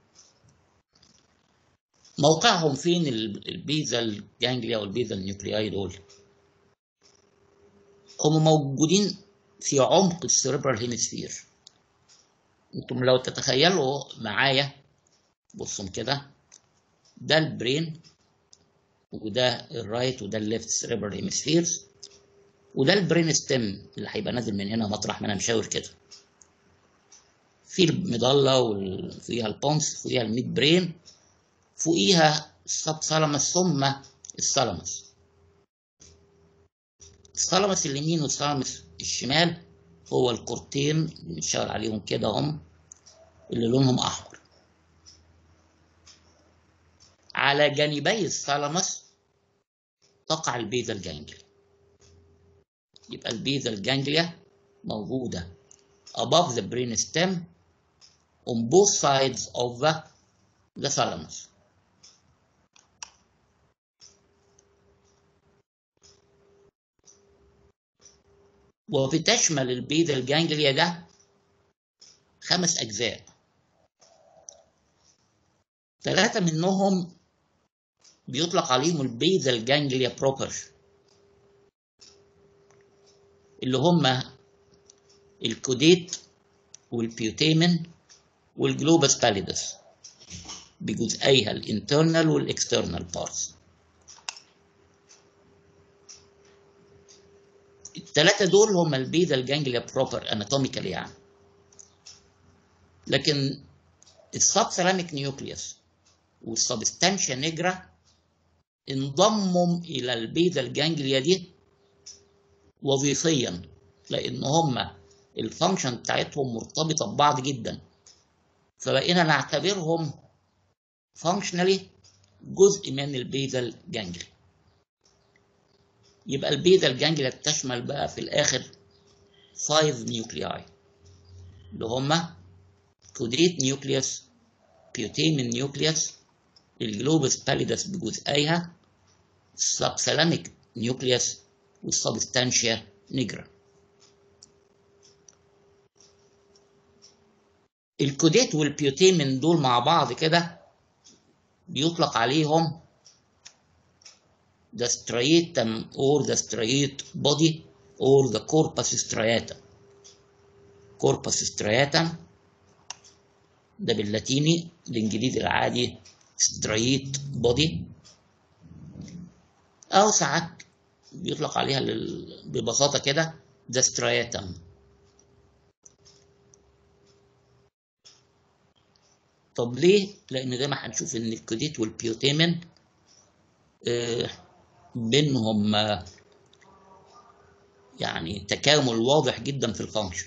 موقعهم فين ال- البيزل جانجليا والبيزل نيوكلياي دول هم موجودين في عمق السيربرال هيمسفير انتم لو تتخيلوا معايا بصوا كده ده البرين وده الرايت وده الليفت سيربرال هيمسفيرز وده البرين ستيم اللي هيبقى نازل من هنا مطرح ما انا مشاور كده في المضله وفيها البونس فوقيها الميد برين فوقيها السب ثالاموس ثم الثالاموس الثالاموس اليمين والثالاموس الشمال هو الكورتين اللي بنشاور عليهم كده هم اللي لونهم احمر على جانبي الثالاموس تقع البيزل جانجليا يبقى البيزل جانجليا موجودة above the brain stem on both sides of the, the thalamus وبتشمل البيزل جانجليا ده خمس أجزاء ثلاثة منهم بيطلق عليهم البيزل جانجليا بروبر اللي هم الكوديت والبيوتيمن والجلوبس باليدس بجزئيها الانترنال والاكسترنال بارتس الثلاثة دول هم البيزل جانجليا بروبر اناتوميكال يعني لكن السب ثلاميك نيوكليوس والسبستانشيا نيجرا انضموا الى البيزل جانجليا دي وظيفيا لان هم الفانكشن بتاعتهم مرتبطه ببعض جدا فبقينا نعتبرهم فانكشنالي جزء من البيزل جانجلي يبقى البيزل جانجلي بتشمل بقى في الاخر 5 نيوكلياي اللي هما كودريت نيوكليوس بيوتيمين نيوكليوس الجلوبس باليدس بجزئيها السبسلاميك نيوكليوس والسبستانشيا نيجرا الكوديت والبيوتيمين دول مع بعض كده بيطلق عليهم the striatum or the striate body or the corpus striatum corpus striatum ده باللاتيني الانجليزي العادي striate body أو ساعات بيطلق عليها لل... ببساطة كده ذا سترياتم طب ليه؟ لأن زي ما هنشوف إن الكوديت والبيوتيمين آه بينهم آه يعني تكامل واضح جدا في الفانكشن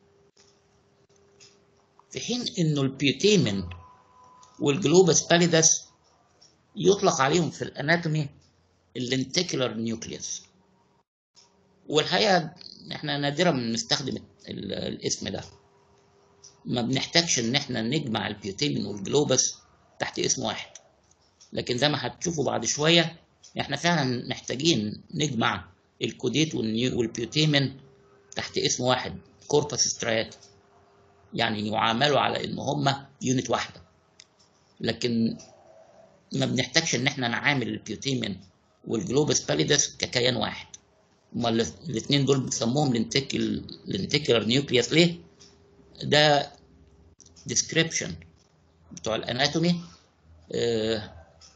في حين إنه البيوتيمين والجلوبس باليدس يطلق عليهم في الاناتومي اللينتيكولار نيوكليوس والحقيقه احنا نادرا ما بنستخدم الاسم ده ما بنحتاجش ان احنا نجمع البيوتيمين والجلوبس تحت اسم واحد لكن زي ما هتشوفوا بعد شويه احنا فعلا محتاجين نجمع الكوديت والبيوتيمين تحت اسم واحد كوربس ستريات يعني يعاملوا على ان هما يونت واحده لكن ما بنحتاجش ان احنا نعامل البيوتيمين والجلوبس باليدس ككيان واحد امال الاثنين دول بنسموهم لنتيكولار نيوكليوس ليه ده ديسكريبشن بتوع الاناتومي آه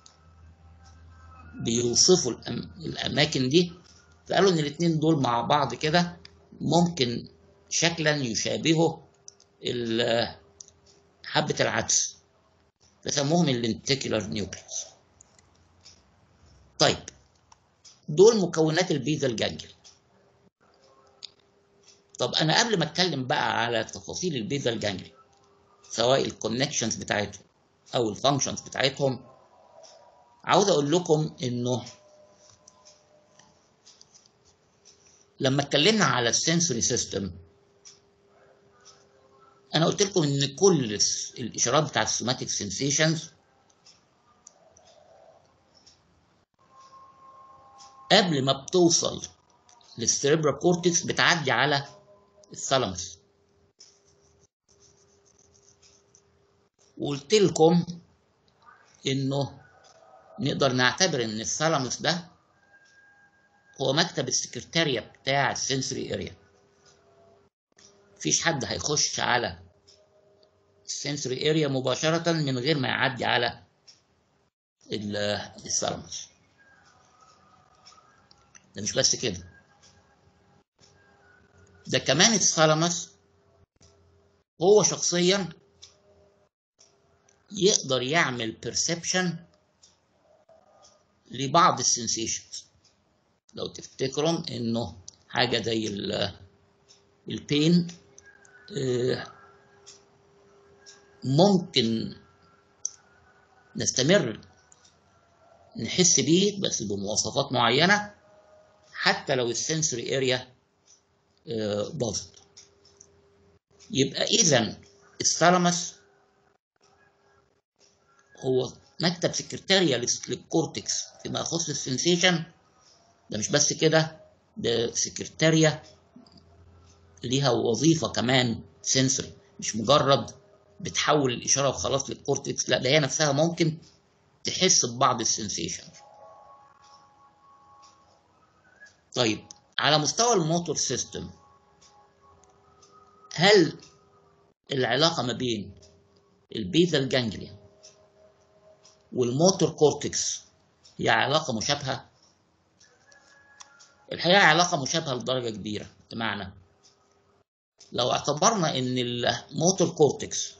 بيوصفوا الاماكن دي فقالوا ان الاثنين دول مع بعض كده ممكن شكلا يشابهوا حبة العدس فسموهم اللينتيكولار نيوكليوس طيب دول مكونات البيزل جانجل طب انا قبل ما اتكلم بقى على تفاصيل البيزل جانجل سواء الكونكشنز بتاعتهم او الفانكشنز بتاعتهم عاوز اقول لكم انه لما اتكلمنا على السنسوري سيستم انا قلت لكم ان كل الاشارات بتاعت السوماتيك سنسيشنز قبل ما بتوصل للسيربرا كورتكس بتعدي على الثالاموس وقلت لكم انه نقدر نعتبر ان الثالاموس ده هو مكتب السكرتارية بتاع السنسوري اريا مفيش حد هيخش على السنسوري اريا مباشرة من غير ما يعدي على الثالاموس ده مش بس كده ده كمان الثالاموس هو شخصيا يقدر يعمل بيرسبشن لبعض السنسيشنز لو تفتكروا انه حاجه زي البين ممكن نستمر نحس بيه بس بمواصفات معينه حتى لو السنسوري اريا باظت يبقى اذا الثالاموس هو مكتب سكرتاريا للكورتكس فيما يخص السنسيشن ده مش بس كده ده سكرتاريا ليها وظيفه كمان سنسوري مش مجرد بتحول الاشاره وخلاص للكورتكس لا ده هي نفسها ممكن تحس ببعض السنسيشن طيب على مستوى الموتور سيستم هل العلاقة ما بين البيزل جانجليا والموتور كورتكس هي علاقة مشابهة؟ الحقيقة علاقة مشابهة لدرجة كبيرة بمعنى لو اعتبرنا ان الموتور كورتكس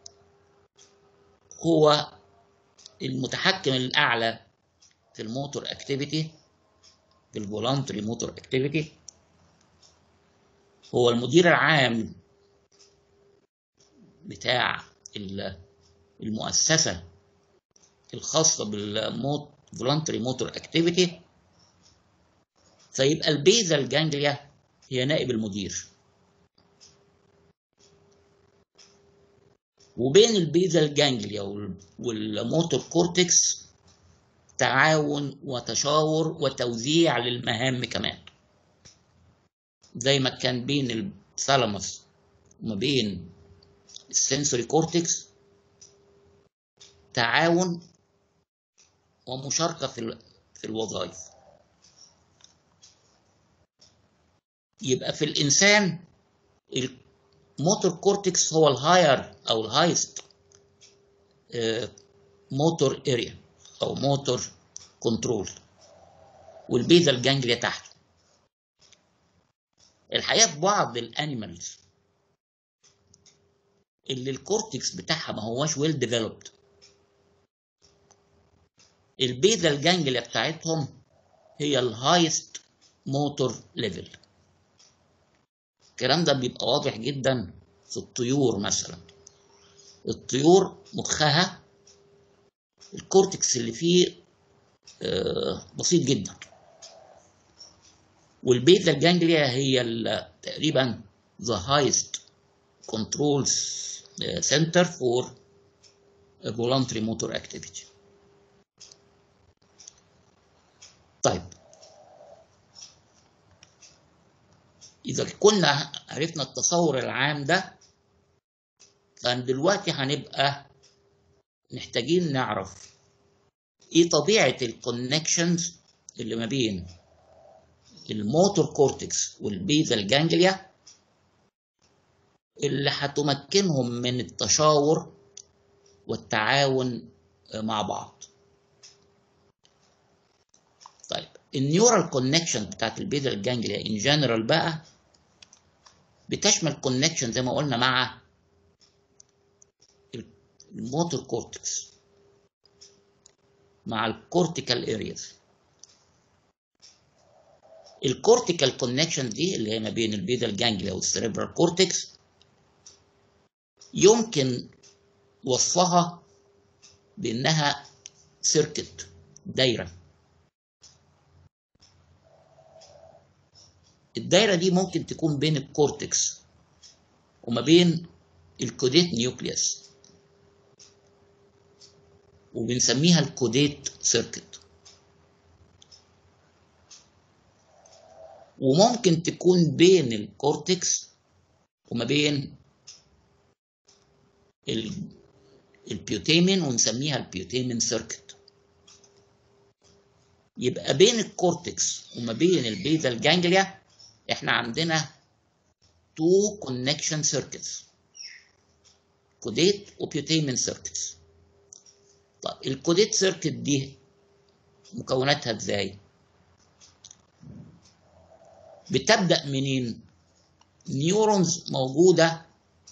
هو المتحكم الأعلى في الموتور اكتيفيتي في الفولانتري موتور اكتيفيتي هو المدير العام بتاع المؤسسة الخاصة بالموت فولانتري موتور اكتيفيتي فيبقى البيزل جانجليا هي نائب المدير وبين البيزل جانجليا والموتور كورتكس تعاون وتشاور وتوزيع للمهام كمان زي ما كان بين الثالاموس وما بين السنسوري كورتكس تعاون ومشاركة في في الوظائف يبقى في الإنسان الموتور كورتكس هو الهاير أو الهايست موتور اريا أو موتور كنترول والبيزال جانجليا تحته الحقيقه في بعض الانيمالز اللي الكورتكس بتاعها ما هواش ويل ديفلوبد البيزال جانجليا بتاعتهم هي الهايست موتور ليفل الكلام ده بيبقى واضح جدا في الطيور مثلا الطيور مخها الكورتكس اللي فيه آه، بسيط جدا والبيتا جانجليا هي ال- تقريبا the highest controls uh, center for voluntary motor activity طيب إذا كنا عرفنا التصور العام ده فدلوقتي هنبقى محتاجين نعرف ايه طبيعة الكونكشنز اللي ما بين الموتور كورتكس والبيزال جانجليا اللي هتمكنهم من التشاور والتعاون مع بعض طيب النيورال كونكشن بتاعت البيزال جانجليا ان جنرال بقى بتشمل كونكشن زي ما قلنا مع الموتور كورتكس مع الكورتيكال ارياز الكورتيكال كونكشن دي اللي هي ما بين البيدال جانجليا والسريبرال كورتكس يمكن وصفها بانها سيركت دايره الدايره دي ممكن تكون بين الكورتكس وما بين الكوديت نيوكليوس وبنسميها الكوديت سيركت وممكن تكون بين الكورتكس وما بين ال- البيوتيمين ونسميها البيوتيمين سيركت يبقى بين الكورتكس وما بين البيزال جانجليا احنا عندنا تو كونكشن سيركتس كوديت وبيوتيمين سيركتس طيب الكوديت سيركت دي مكوناتها ازاي بتبدأ منين نيورونز موجودة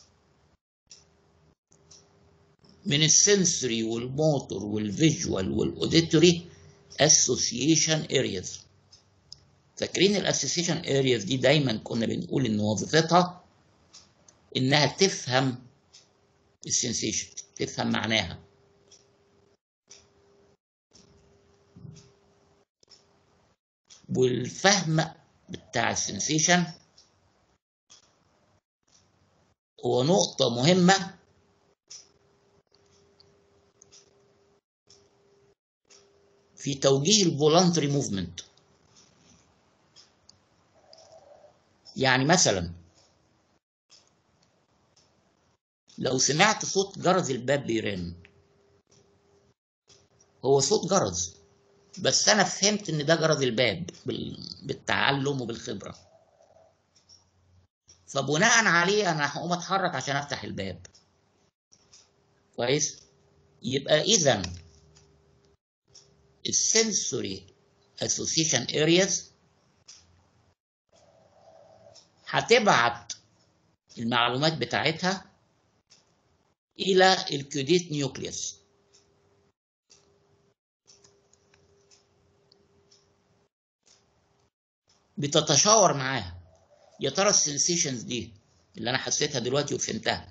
من السنسوري والموتور والفيجوال والاوديتوري اسوسيشن ارياز فاكرين الاسوسيشن ارياز دي دايما كنا بنقول ان وظيفتها انها تفهم السنسيشن تفهم معناها والفهم بتاع السنسيشن هو نقطة مهمة في توجيه الفولانتري موفمنت يعني مثلا لو سمعت صوت جرس الباب بيرن هو صوت جرس بس انا فهمت ان ده جرس الباب بال- بالتعلم وبالخبره فبناء عليه انا هقوم اتحرك عشان افتح الباب كويس يبقى اذا السنسوري اسوسيشن ارياز هتبعت المعلومات بتاعتها الى الكوديت نيوكليوس بتتشاور معاها يا ترى السنسيشنز دي اللي انا حسيتها دلوقتي وفهمتها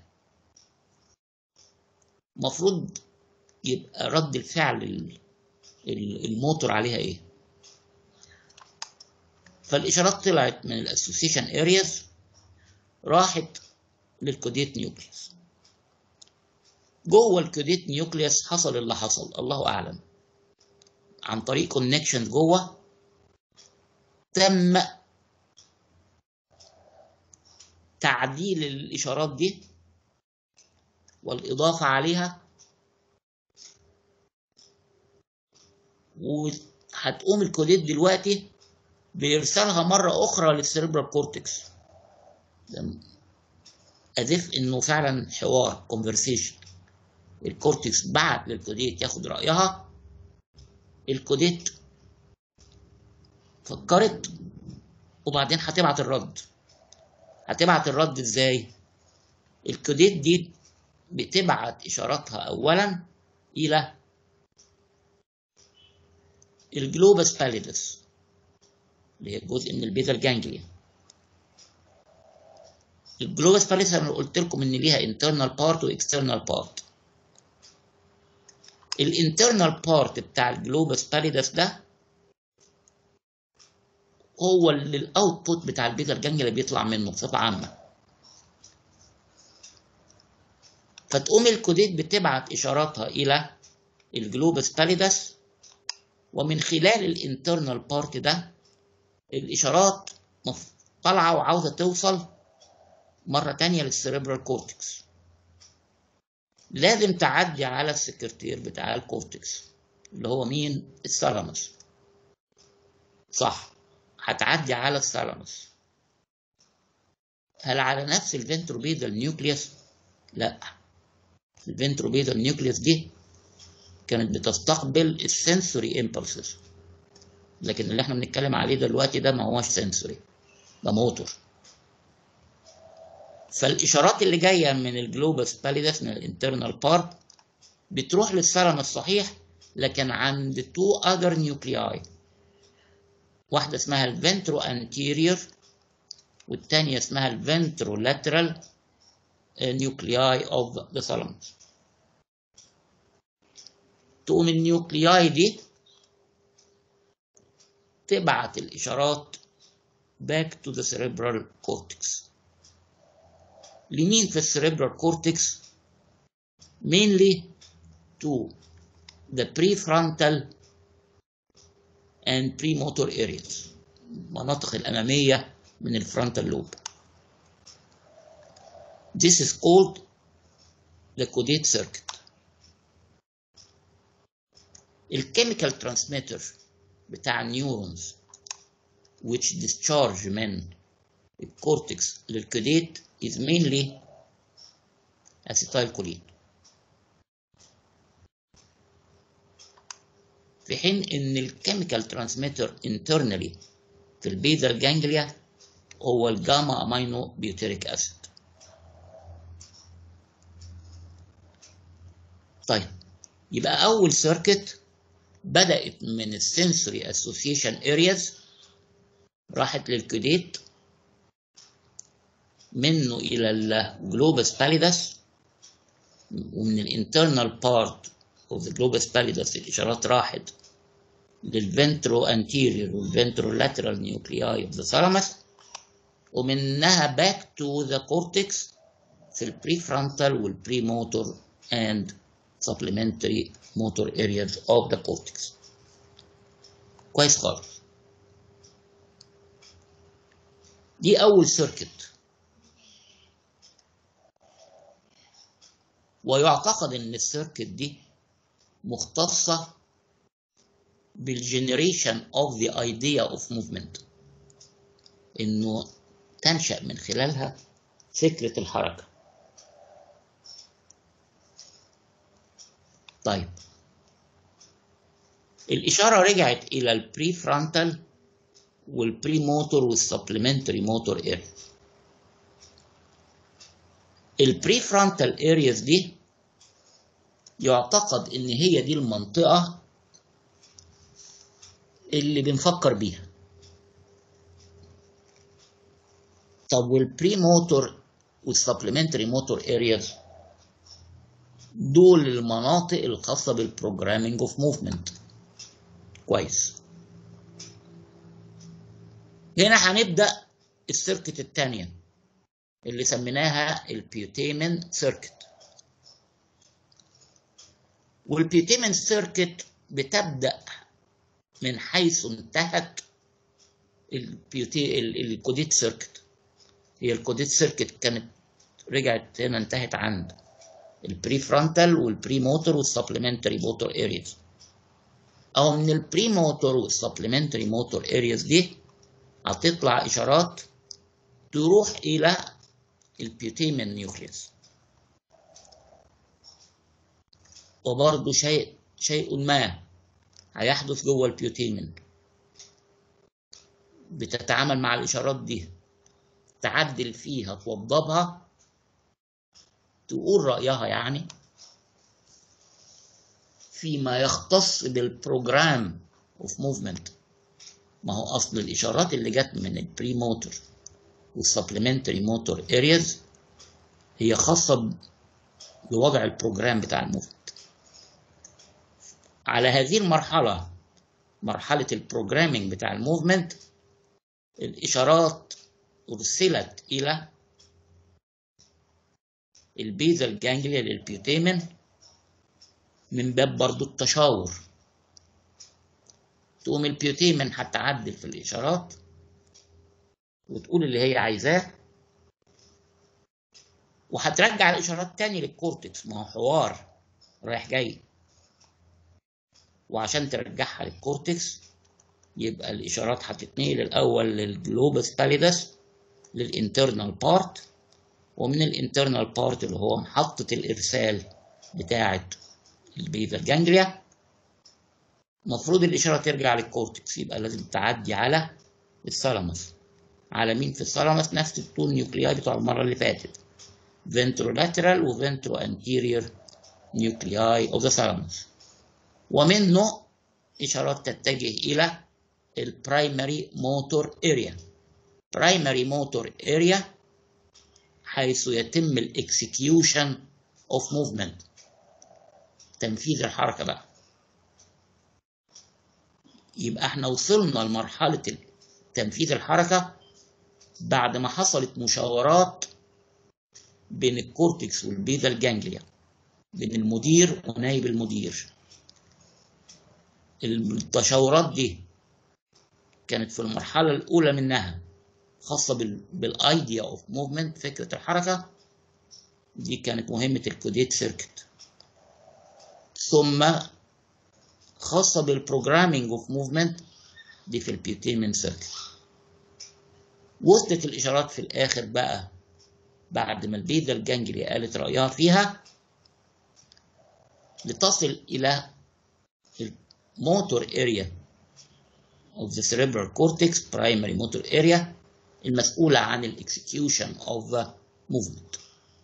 المفروض يبقى رد الفعل ال- ال- الموتور عليها ايه فالاشارات طلعت من الاسوسيشن ارياز راحت للكوديت نيوكليوس جوه الكوديت نيوكليوس حصل اللي حصل الله اعلم عن طريق كونكشن جوه تم تعديل الإشارات دي والإضافة عليها وهتقوم الكوديت دلوقتي بإرسالها مرة أخرى للسيربرال كورتكس أذف إنه فعلا حوار كونفرسيشن الكورتكس بعت للكوديت ياخد رأيها الكوديت فكرت وبعدين هتبعت الرد هتبعت الرد ازاي الكوديت دي بتبعت اشاراتها اولا الى الجلوبس باليدس اللي هي جزء من البيزال جانجليا الجلوبس باليدس انا قلت لكم ان ليها internal part و external part الانترنال بارت بتاع الجلوبس باليدس ده هو اللي الاوتبوت بتاع البيزال جانجليا بيطلع منه بصفه عامه فتقوم الكوديت بتبعت اشاراتها الى الجلوبس باليدس ومن خلال الانترنال بارت ده الاشارات طالعه وعاوزه توصل مره تانية للسيريبرال كورتكس لازم تعدي على السكرتير بتاع الكورتكس اللي هو مين الثالاموس صح هتعدي على الثالاموس هل على نفس الفنتروبيدال نيوكليوس لا الفنتروبيدال نيوكليوس دي كانت بتستقبل السنسوري امبلسز لكن اللي احنا بنتكلم عليه دلوقتي ده ما هوش سنسوري ده موتور فالاشارات اللي جايه من الجلوبس باليدس من الانترنال بارت بتروح للثالاموس الصحيح لكن عند تو اذر نيوكلياي واحده اسمها الفنترو انتيريور والتانية اسمها الفنترو لاترال نيوكلياي اوف ذا ثالاموس تقوم النيوكلياي دي تبعت الإشارات back to the cerebral cortex لمين في السريبرال كورتكس mainly to the prefrontal and premotor areas المناطق الأمامية من الفرونتال لوب This is called the caudate circuit الكيميكال ترانسميتر بتاع النيورونز which discharge من الكورتكس للكوديت is mainly acetylcholine في حين ان الكيميكال ترانسميتر internally في البيزال جانجليا هو الجاما امينو بيوتيريك اسيد طيب يبقى اول سيركت بدأت من السنسوري اسوسيشن ارياز راحت للكوديت منه الى الجلوبس باليدس ومن الانترنال بارت اوف ذا جلوبس باليدس الاشارات راحت للفنترو انتيريور والفنترو لاترال نيوكلياي اوف ذا ثالاموس ومنها باك تو ذا كورتكس في البري فرونتال والبري موتور اند supplementary motor areas of the cortex كويس خالص دي أول سيركت ويعتقد إن السيركت دي مختصة بالجنريشن of the idea of movement إنه تنشأ من خلالها فكرة الحركة طيب الإشارة رجعت إلى البري فرونتال والبري موتور والسبلمنتري موتور اريا البري فرونتال ارياز دي يعتقد ان هي دي المنطقة اللي بنفكر بيها طب والبري موتور والسبلمنتري موتور ارياز دول المناطق الخاصة بالبروجرامينج اوف موفمنت كويس هنا هنبدأ السيركت الثانية اللي سميناها البيوتيمن سيركت والبيوتيمن سيركت بتبدأ من حيث انتهت البيوتي الكوديت سيركت هي الكوديت سيركت كانت رجعت هنا انتهت عند البري فرونتال والبري موتور والسبلمنتري موتور ارياز او من البري موتور والسبلمنتري موتور ارياز دي هتطلع اشارات تروح الى البيوتيمن نيوكليوس وبرضه شيء شيء ما هيحدث جوه البيوتيمن بتتعامل مع الإشارات دي تعدل فيها توضبها تقول رأيها يعني فيما يختص بالبروجرام اوف موفمنت ما هو اصل الاشارات اللي جت من البري موتور والسبلمنتري موتور ارياز هي خاصه بوضع البروجرام بتاع الموفمنت على هذه المرحله مرحله البروجرامينج بتاع الموفمنت الاشارات ارسلت الى البيزل جانجليا للبيوتيمن من باب برضو التشاور تقوم البيوتيمن هتعدل في الإشارات وتقول اللي هي عايزاه وهترجع الإشارات تاني للكورتكس ما هو حوار رايح جاي وعشان ترجعها للكورتكس يبقى الإشارات هتتنقل الأول للجلوبس باليدس للانترنال بارت ومن الانترنال بارت اللي هو محطة الإرسال بتاعة البيزا جانجليا المفروض الإشارة ترجع للكورتكس يبقى لازم تعدي على الثالاموس على مين في الثالاموس نفس التو نيوكلياي بتوع المرة اللي فاتت ventrolateral و ventro anterior nuclei of the thalamus ومنه إشارات تتجه إلى البرايمري موتور اريا برايمري موتور اريا حيث يتم الاكسكيوشن اوف موفمنت تنفيذ الحركة بقى يبقى احنا وصلنا لمرحلة تنفيذ الحركة بعد ما حصلت مشاورات بين الكورتكس والبيزا الجانجليا بين المدير ونائب المدير التشاورات دي كانت في المرحلة الأولى منها خاصة بالايديا اوف موفمنت فكرة الحركة دي كانت مهمة الكوديت سيركت ثم خاصة بالبروجرامينج اوف موفمنت دي في البيوتيمن سيركل وصلت الإشارات في الآخر بقى بعد ما البيزا الجانجليا قالت رأيها فيها لتصل إلى الموتور اريا of the cerebral cortex primary motor area المسؤولة عن الاكسكيوشن of the movement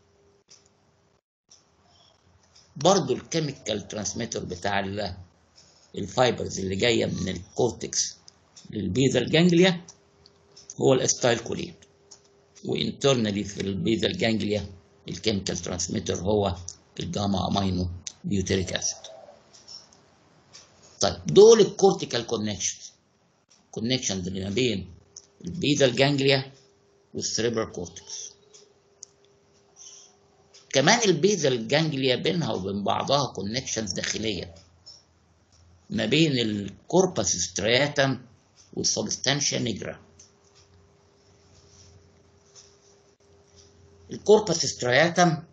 برضو الكيميكال ترانسميتر بتاع الفايبرز اللي جايه من الكورتكس للبيزا جانجليا هو الاستايل كولين وانترنالي في البيزا جانجليا الكيميكال ترانسميتر هو الجاما امينو بيوتريك اسيد طيب دول الكورتيكال كونكشنز كونكشنز اللي ما بين البيزا جانجليا والسريبرال كورتكس كمان البيزا الجانجليا بينها وبين بعضها كونكشنز داخليه ما بين الكوربس سترياتم والسبستانشيا نيجرا الكوربس سترياتم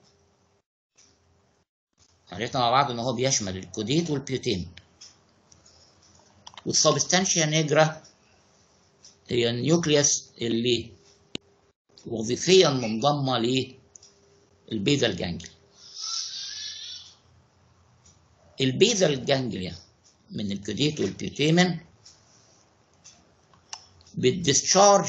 عرفنا مع بعض ان هو بيشمل الكوديت والبيوتين والسبستانشيا نيجرا هي النيوكليوس اللي وظيفيا منضمه للبيزا الجانجليا البيزا الجانجليا من الكوديت والبيوتيمن بتديسشارج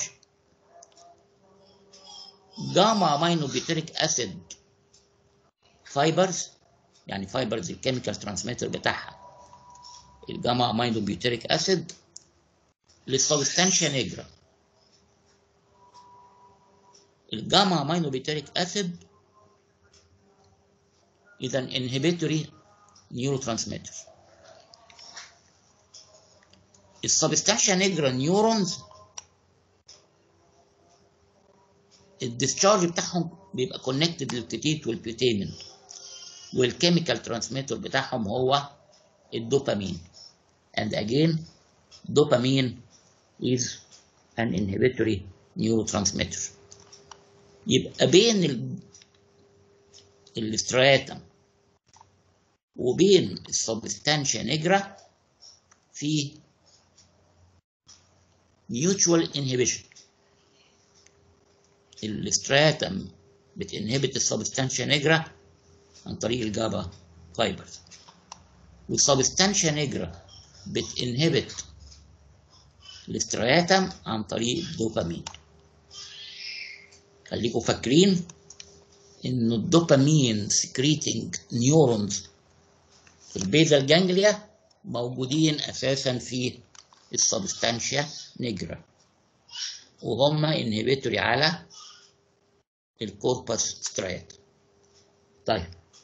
جاما امينو بيوتريك اسيد فايبرز يعني فايبرز الكيميكال ترانسميتر بتاعها الجاما امينو بيوتريك اسيد للسبستانشيا نيجرا الجاما امينو بيوتريك اسيد اذا انهبيتوري نيورو ترانسميتر السبستانشيا نيجرا نيورونز الديسشارج بتاعهم بيبقى كونكتد للكتيت والبيوتيمين والكيميكال ترانسميتر بتاعهم هو الدوبامين and again dopamine is an inhibitory neurotransmitter يبقى بين ال... الاستراتم وبين السبستانشيا نيجرا في mutual inhibition الاستراتم بتنهبت السبستانشيا نيجرا عن طريق الجابا فايبرز والسبستانشيا نيجرا بتنهبت الاسترياتم عن طريق الدوبامين خليكم فاكرين ان الدوبامين سكريتنج نيورونز في البيزال جانجليا موجودين اساسا في السبستانشيا نيجرا وهم انهبيتوري على الكوربس ستريات طيب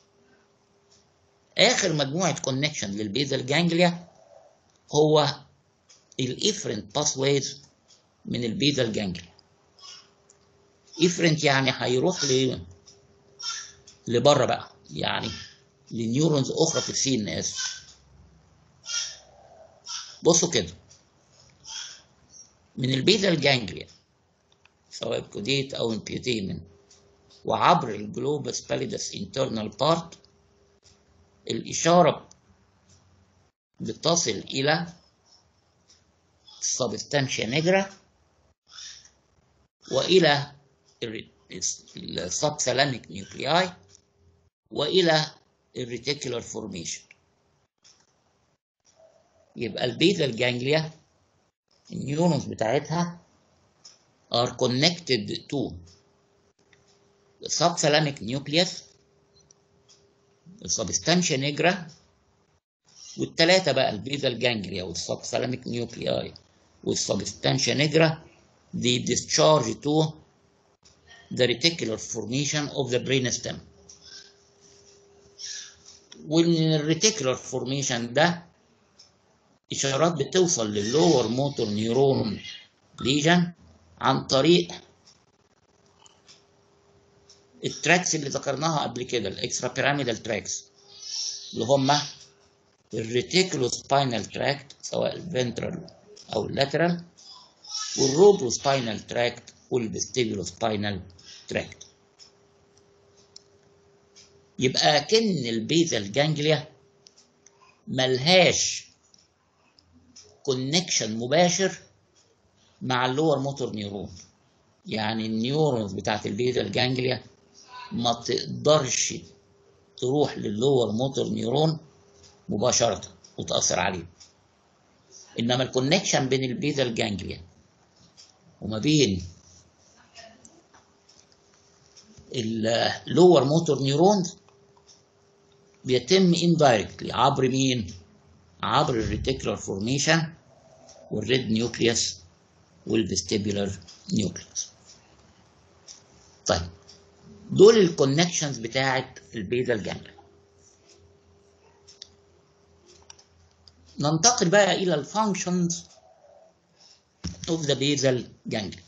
اخر مجموعه كونكشن للبيزال جانجليا هو الافرنت باثويز من البيزال جانجليا افرنت يعني هيروح ل لبره بقى يعني لنيورونز اخرى في السي ان اس بصوا كده من البيزال جانجليا سواء كوديت او امبيوتيمنت وعبر الجلوبس باليدس انترنال بارت الإشارة بتصل إلى السبستانشيا نيجرا وإلى السبسلاميك نيوكلياي وإلى الريتيكولار فورميشن يبقى البيزال جانجليا النيورونز بتاعتها are connected to the subthalamic nucleus السبستانشيا نيجرا والتلاتة بقى البيزال جانجليا والسبثالاميك نيوكلياي والسبستانشيا نيجرا they discharge to the reticular formation of the brain stem ومن الريتيكولار فورميشن ده إشارات بتوصل لللور موتور نيورون ليجن عن طريق التراكس اللي ذكرناها قبل كده الاكسترا بيراميدال تراكس اللي هم الريتيكولو سباينال تراكت سواء الفنترال او اللاترال والروبرو سباينال تراكت والفيستيبولو سباينال تراكت يبقى كن البيزال جانجليا ملهاش كونكشن مباشر مع اللور موتور نيورون يعني النيورونز بتاعت البيزال جانجليا ما تقدرش تروح للور موتور نيورون مباشرة وتأثر عليه إنما الكونكشن بين البيزال جانجليا وما بين اللور موتور نيورونز بيتم indirectly عبر مين؟ عبر الريتيكولار فورميشن والريد نيوكليوس والفيستيبولار نيوكليوس طيب دول الكونكشنز بتاعت البيزال جانجليا ننتقل بقى الى الفانكشنز اوف ذا بيزال جانجليا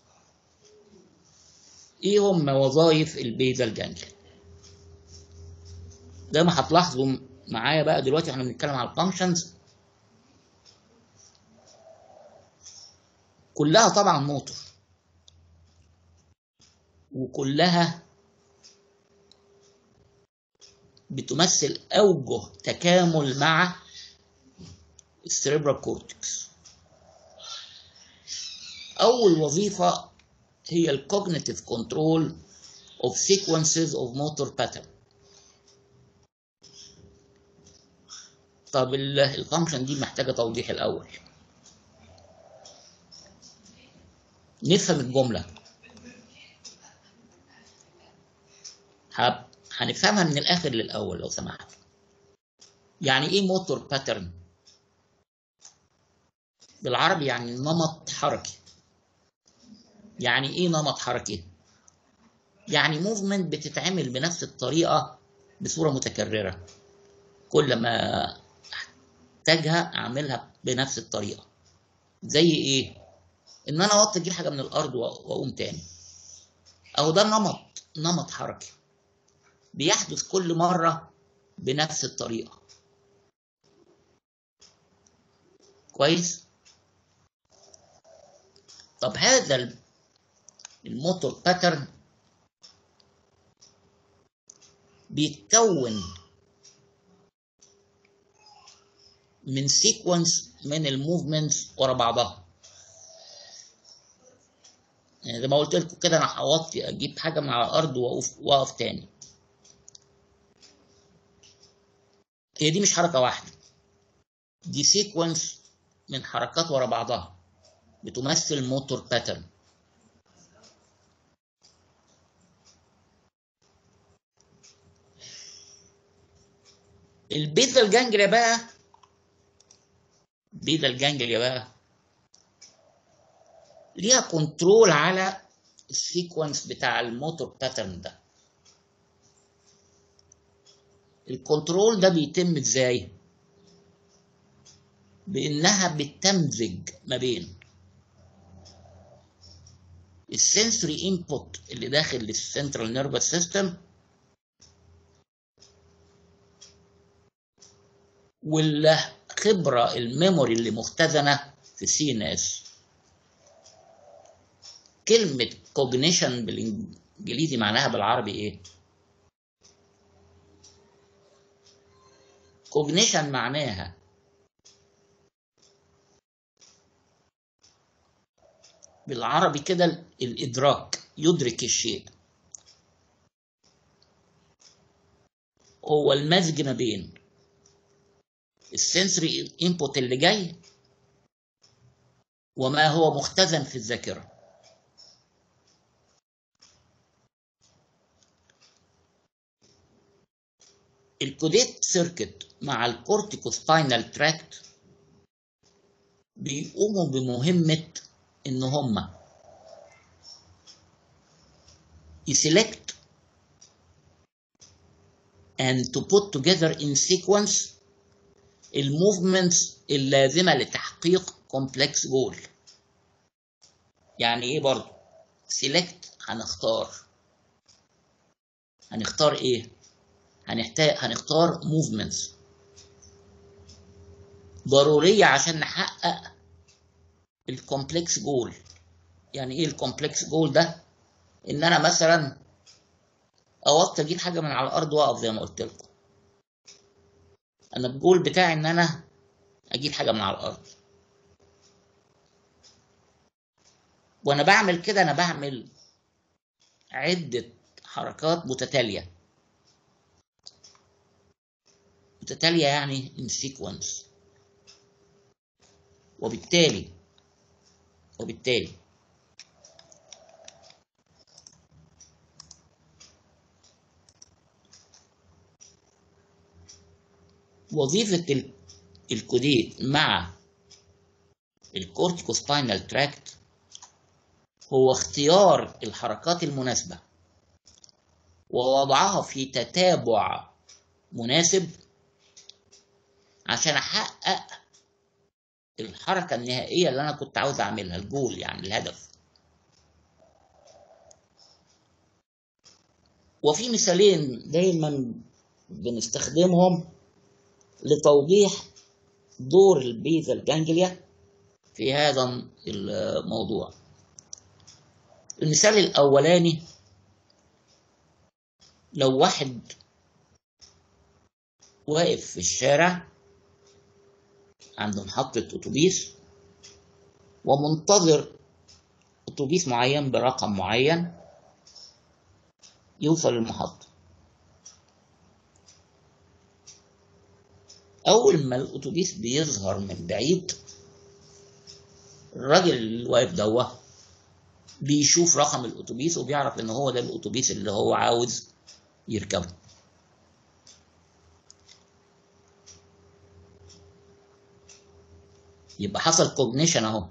ايه هم وظائف البيزال جانجليا زي ما هتلاحظوا معايا بقى دلوقتي احنا بنتكلم على الفانكشنز كلها طبعا موتور وكلها بتمثل أوجه تكامل مع السيريبرال كورتكس أول وظيفة هي الكوجنيتيف كنترول of sequences of motor pattern طب الفانكشن دي محتاجة توضيح الأول نفهم الجملة هنفهمها من الآخر للأول لو سمحت يعني إيه موتور باترن بالعربي يعني نمط حركي يعني إيه نمط حركي يعني موفمنت بتتعمل بنفس الطريقة بصورة متكررة كل ما احتاجها اعملها بنفس الطريقة زي ايه ان انا اوطي اجيب حاجة من الارض واقوم تاني اهو ده نمط نمط حركي بيحدث كل مرة بنفس الطريقة كويس طب هذا الموتور باترن بيتكون من سيكونس من الموفمنتس ورا بعضها يعني زي ما قلت لكم كده انا هوطي اجيب حاجه من على الارض واقف واقف تاني هي دي مش حركه واحده دي سيكونس من حركات ورا بعضها بتمثل موتور باترن البيتا الجانجليا بقى بيتا الجانجليا بقى ليها كنترول على السيكونس بتاع الموتور باترن ده الكنترول ده بيتم ازاي بانها بتمزج ما بين السنسوري انبوت اللي داخل للسنترال نيرفس سيستم والخبرة الميموري اللي مختزنة في السي ان اس كلمة كوجنيشن بالانجليزي معناها بالعربي ايه؟ كوجنيشن معناها بالعربي كده الإدراك يدرك الشيء هو المزج ما بين السنسوري انبوت اللي جاي وما هو مختزن في الذاكرة الكوديت سيركت مع الكورتيكو سباينال تراكت بيقوموا بمهمة إن هما يسلكت and to put together in sequence الموفمنتس اللازمة لتحقيق كومبلكس جول يعني ايه برضو سيلكت هنختار هنختار ايه هنحتاج هنختار موفمنتس ضرورية عشان نحقق الكومبلكس جول يعني ايه الكومبلكس جول ده ان انا مثلا اوقت اجيب حاجة من على الارض واقف زي ما قلت لكم انا الجول بتاعي ان انا اجيب حاجه من على الارض وانا بعمل كده انا بعمل عده حركات متتاليه متتاليه يعني in sequence وبالتالي وبالتالي وظيفة الكوديت مع الكورتيكوسباينال تراكت هو اختيار الحركات المناسبة ووضعها في تتابع مناسب عشان أحقق الحركة النهائية اللي أنا كنت عاوز أعملها الجول يعني الهدف وفي مثالين دايما بنستخدمهم لتوضيح دور البيزل جانجليا في هذا الموضوع المثال الأولاني لو واحد واقف في الشارع عند محطة أتوبيس ومنتظر أتوبيس معين برقم معين يوصل المحطة أول ما الأتوبيس بيظهر من بعيد الراجل اللي واقف دوه بيشوف رقم الأتوبيس وبيعرف إن هو ده الأتوبيس اللي هو عاوز يركبه يبقى حصل كوجنيشن أهو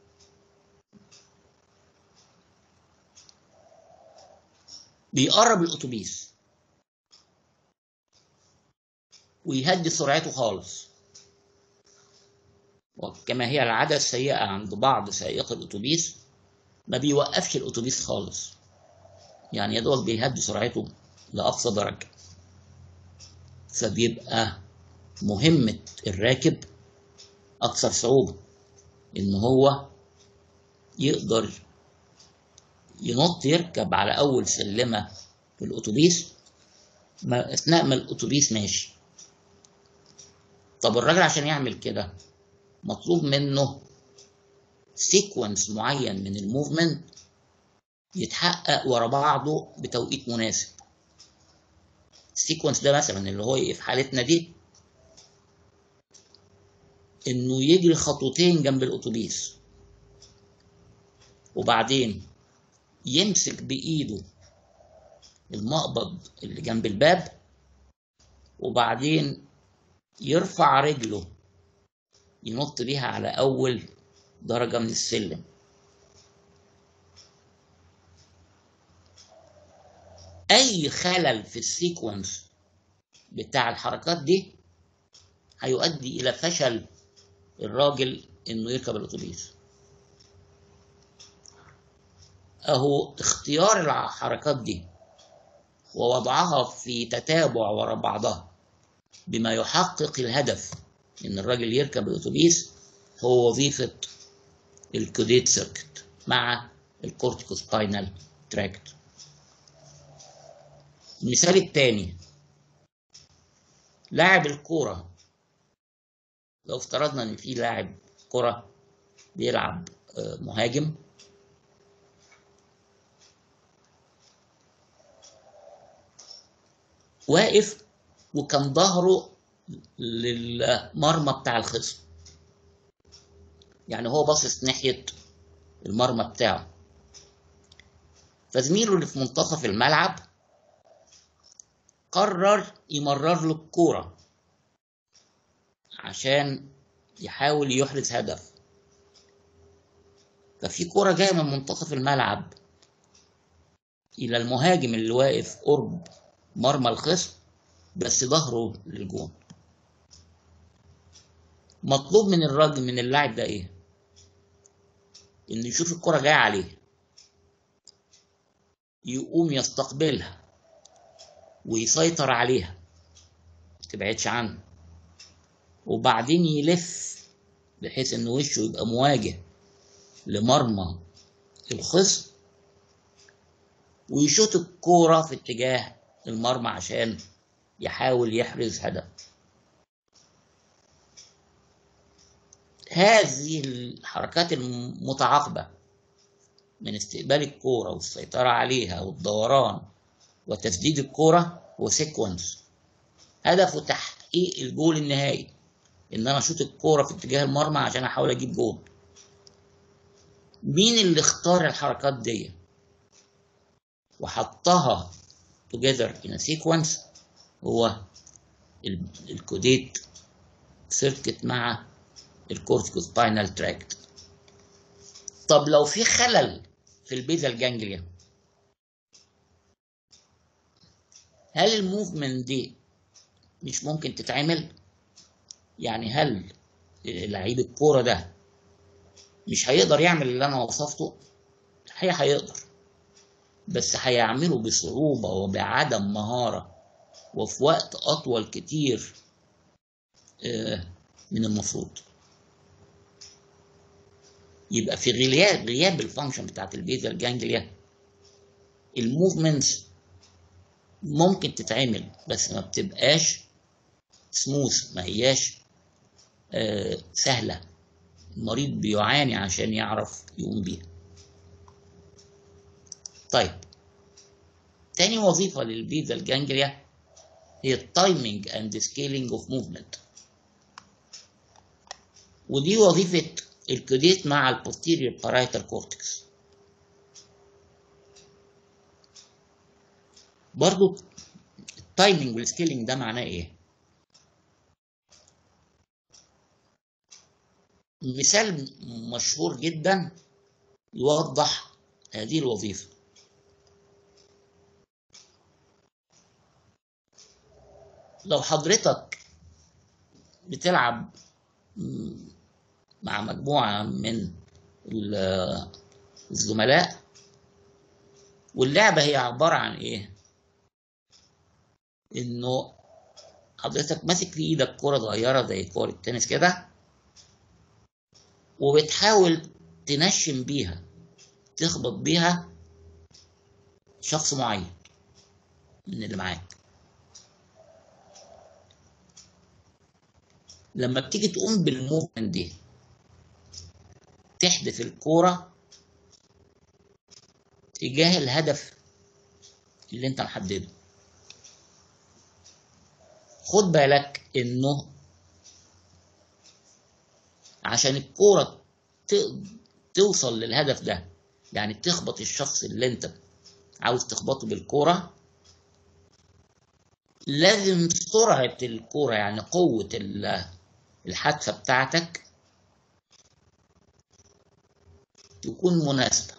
بيقرب الأتوبيس ويهدي سرعته خالص وكما هي العادة السيئة عند بعض سائقي الأتوبيس ما بيوقفش الأتوبيس خالص يعني يا دوب بيهدي سرعته لأقصى درجة فبيبقى مهمة الراكب أكثر صعوبة إن هو يقدر ينط يركب على أول سلمة في الأتوبيس ما أثناء ما الأتوبيس ماشي طب الراجل عشان يعمل كده مطلوب منه سيكونس معين من الموفمنت يتحقق ورا بعضه بتوقيت مناسب السيكونس ده مثلا اللي هو في حالتنا دي انه يجري خطوتين جنب الاتوبيس وبعدين يمسك بإيده المقبض اللي جنب الباب وبعدين يرفع رجله ينط بيها على أول درجة من السلم أي خلل في السيكونس بتاع الحركات دي هيؤدي إلى فشل الراجل إنه يركب الأتوبيس أهو اختيار الحركات دي ووضعها في تتابع وراء بعضها بما يحقق الهدف إن الراجل يركب الأتوبيس هو وظيفة الكوديت سيركت مع الكورتيكوسباينال تراكت المثال الثاني لاعب الكورة لو افترضنا ان في لاعب كرة بيلعب مهاجم واقف وكان ظهره للمرمى بتاع الخصم يعني هو باصص ناحية المرمى بتاعه فزميله اللي في منتصف الملعب قرر يمرر له الكورة عشان يحاول يحرز هدف ففي كورة جاية من منتصف الملعب إلى المهاجم اللي واقف قرب مرمى الخصم بس ظهره للجون مطلوب من الراجل من اللاعب ده ايه انه يشوف الكرة جاية عليه يقوم يستقبلها ويسيطر عليها متبعدش عنه وبعدين يلف بحيث ان وشه يبقى مواجه لمرمى الخصم ويشوط الكورة في اتجاه المرمى عشان يحاول يحرز هدف هذه الحركات المتعاقبة من استقبال الكورة والسيطرة عليها والدوران وتسديد الكورة هو سيكونس هدفه تحقيق الجول النهائي ان انا اشوط الكورة في اتجاه المرمى عشان احاول اجيب جول مين اللي اختار الحركات دي وحطها together in a sequence هو الكوديت سيركت مع الكورتيكوسباينال تراكت طب لو في خلل في البيزال جانجليا هل الموفمنت دي مش ممكن تتعمل يعني هل لعيب الكوره ده مش هيقدر يعمل اللي انا وصفته هي هيقدر بس هيعمله بصعوبة وبعدم مهارة وفي وقت أطول كتير من المفروض يبقى في غياب غياب الفانكشن بتاعت البيزال جانجليا الموفمنتس ممكن تتعمل بس ما بتبقاش سموث ما هياش آه سهلة المريض بيعاني عشان يعرف يقوم بيها طيب تاني وظيفة للبيزال جانجليا هي التايمينج اند سكيلينج اوف موفمنت ودي وظيفة الكوديت مع البوستيريور بارايتال كورتكس برضو التايمينج والسكيلينج ده معناه ايه مثال مشهور جدا يوضح هذه الوظيفة لو حضرتك بتلعب مع مجموعة من الزملاء واللعبة هي عبارة عن ايه انه حضرتك ماسك في ايدك كرة صغيرة زي كرة التنس كده وبتحاول تنشن بيها تخبط بيها شخص معين من اللي معاك لما بتيجي تقوم بالموفمنت دي تحدف الكورة تجاه الهدف اللي انت محدده خد بالك انه عشان الكورة توصل للهدف ده يعني تخبط الشخص اللي انت عاوز تخبطه بالكوره لازم سرعة الكورة يعني قوة الحادثة بتاعتك تكون مناسبة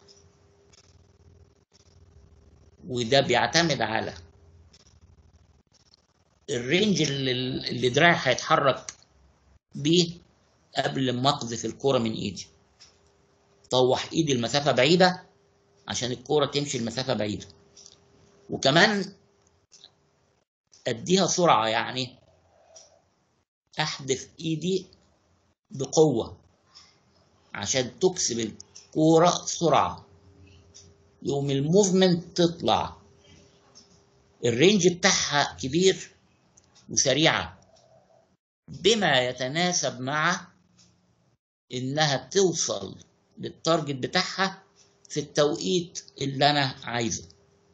وده بيعتمد على الرينج اللي, اللي دراعي هيتحرك بيه قبل ما اقذف الكوره من ايدي طوح ايدي المسافه بعيده عشان الكوره تمشي المسافه بعيده وكمان اديها سرعه يعني احدف ايدي بقوه عشان تكسب الكوره سرعه يوم الموفمنت تطلع الرينج بتاعها كبير وسريعة بما يتناسب مع إنها توصل للتارجت بتاعها في التوقيت اللي أنا عايزه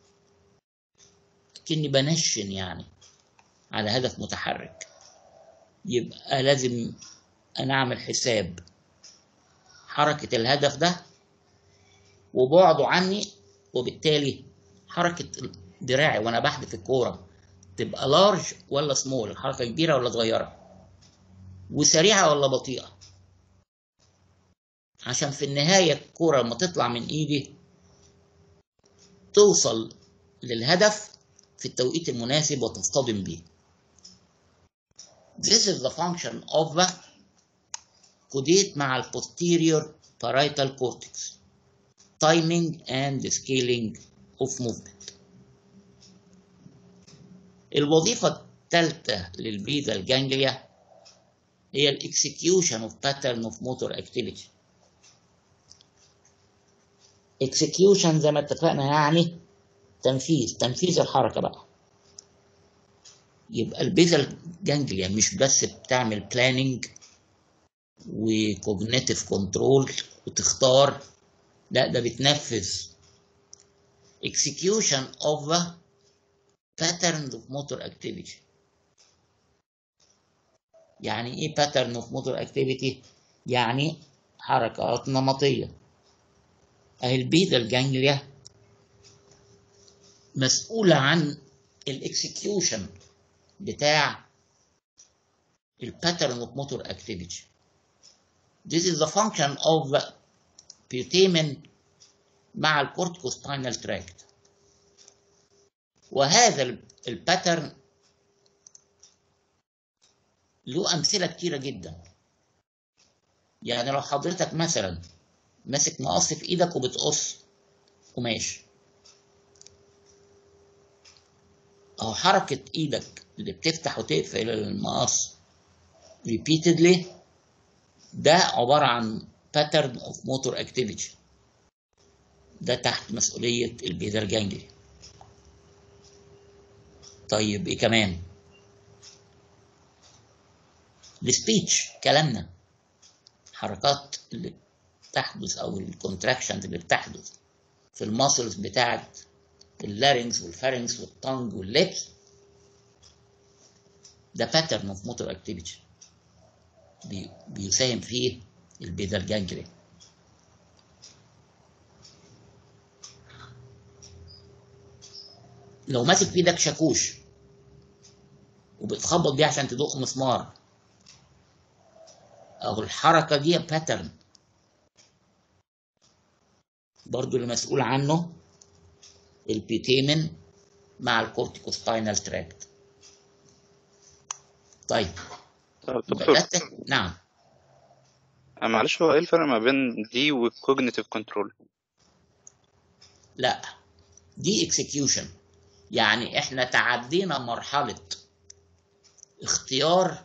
كني بنشن يعني على هدف متحرك يبقى لازم أنا أعمل حساب حركة الهدف ده وبعده عني وبالتالي حركة دراعي وأنا بحدف الكورة تبقى لارج ولا سمول الحركة كبيرة ولا صغيرة وسريعة ولا بطيئة عشان في النهاية الكورة لما تطلع من إيدي توصل للهدف في التوقيت المناسب وتصطدم بيه This is the function of the caudate مع ال posterior parietal cortex timing and scaling of movement الوظيفة الثالثة للبيزا الجانجليا هي الاكسكيوشن اوف باترن اوف موتور اكتيفيتي اكسكيوشن زي ما اتفقنا يعني تنفيذ تنفيذ الحركة بقى يبقى البيزا الجانجليا مش بس بتعمل بلاننج وكوجنيتيف كنترول وتختار لا ده بتنفذ execution of the patterns of motor activity يعني ايه pattern of motor activity يعني حركات نمطية اهي البيتا الجانجليا مسؤولة عن الاكسكيوشن بتاع الباترن of motor activity This is the function of the putamen مع الكورتيكوسباينال تراكت وهذا الباترن له أمثلة كتيرة جدا يعني لو حضرتك مثلا ماسك مقص في ايدك وبتقص قماش أو حركة ايدك اللي بتفتح وتقفل المقص repeatedly ده عبارة عن pattern of motor activity ده تحت مسؤولية البيزر جانجلي طيب ايه كمان السبيتش كلامنا حركات اللي بتحدث او الكونتراكشنز اللي بتحدث في الماسلز بتاعت اللارynx والفارنكس والتانج واللبس ده باترن اوف موتور اكتيفيتي بيساهم فيه البيزال جانجلي لو ماسك في ايدك شاكوش وبتخبط بيه عشان تدق مسمار او الحركه دي باترن برضو اللي مسؤول عنه البيتيمن مع الكورتيكوسباينال تراكت طيب طب دكتور بدأت- نعم آه، معلش هو ايه الفرق ما بين دي والكوجنيتيف كنترول لا دي اكسكيوشن يعني احنا تعدينا مرحلة اختيار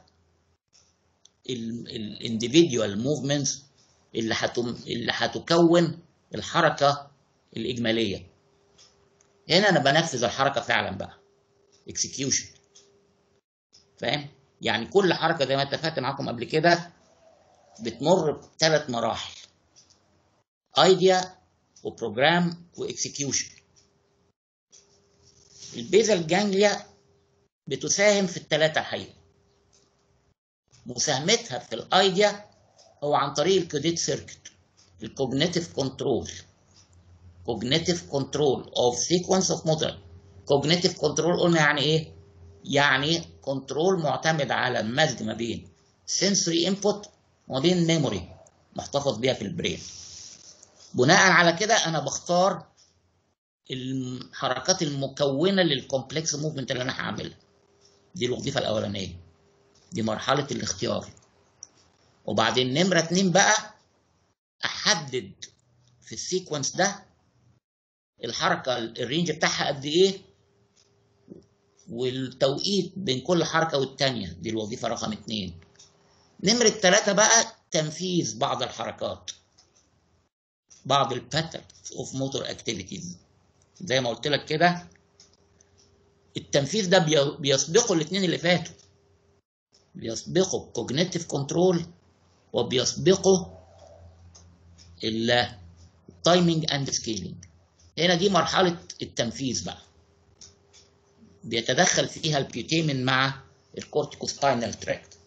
الانديفيديوال موفمنتس اللي هتم اللي هتكون الحركة الإجمالية هنا أنا بنفذ الحركة فعلا بقى اكسكيوشن فاهم؟ يعني كل حركة زي ما اتفقت معاكم قبل كده بتمر بثلاث مراحل ايديا وبروجرام واكسكيوشن البيزل جانجليا بتساهم في الثلاثة الحقيقة مساهمتها في الايديا هو عن طريق الكوديت سيركت الكوجنيتيف كنترول cognitive control of sequence of motor cognitive control قلنا يعني ايه يعني كنترول معتمد على المزج ما بين sensory input وما بين memory محتفظ بيها في البرين بناء على كده انا بختار الحركات المكونه للكومبلكس موفمنت اللي انا هعملها دي الوظيفه الاولانيه دي مرحله الاختيار وبعدين نمره اتنين بقى احدد في السيكونس ده الحركه الرينج بتاعها قد ايه والتوقيت بين كل حركه والتانيه دي الوظيفه رقم اتنين نمره ثلاثه بقى تنفيذ بعض الحركات بعض الباترنز اوف موتور اكتيفيتيز زي ما قلت لك كده التنفيذ ده بيسبقه الاثنين اللي فاتوا بيسبقه كوجنيتيف كنترول وبيسبقه التايمينج اند سكيلينج هنا دي مرحله التنفيذ بقى بيتدخل فيها البيوتيمين مع الكورتيكوسباينال تراكت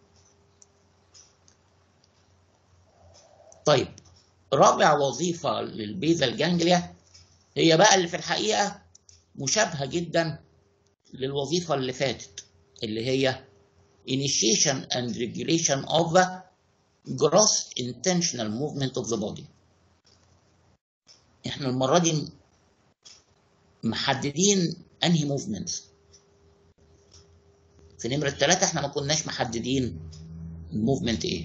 طيب رابع وظيفة للبيزال جانجليا هي بقى اللي في الحقيقة مشابهة جدا للوظيفة اللي فاتت اللي هي initiation and regulation of the gross intentional movement of the body احنا المرة دي محددين انهي موفمنتس في نمرة ثلاثة احنا ما كناش محددين الموفمنت ايه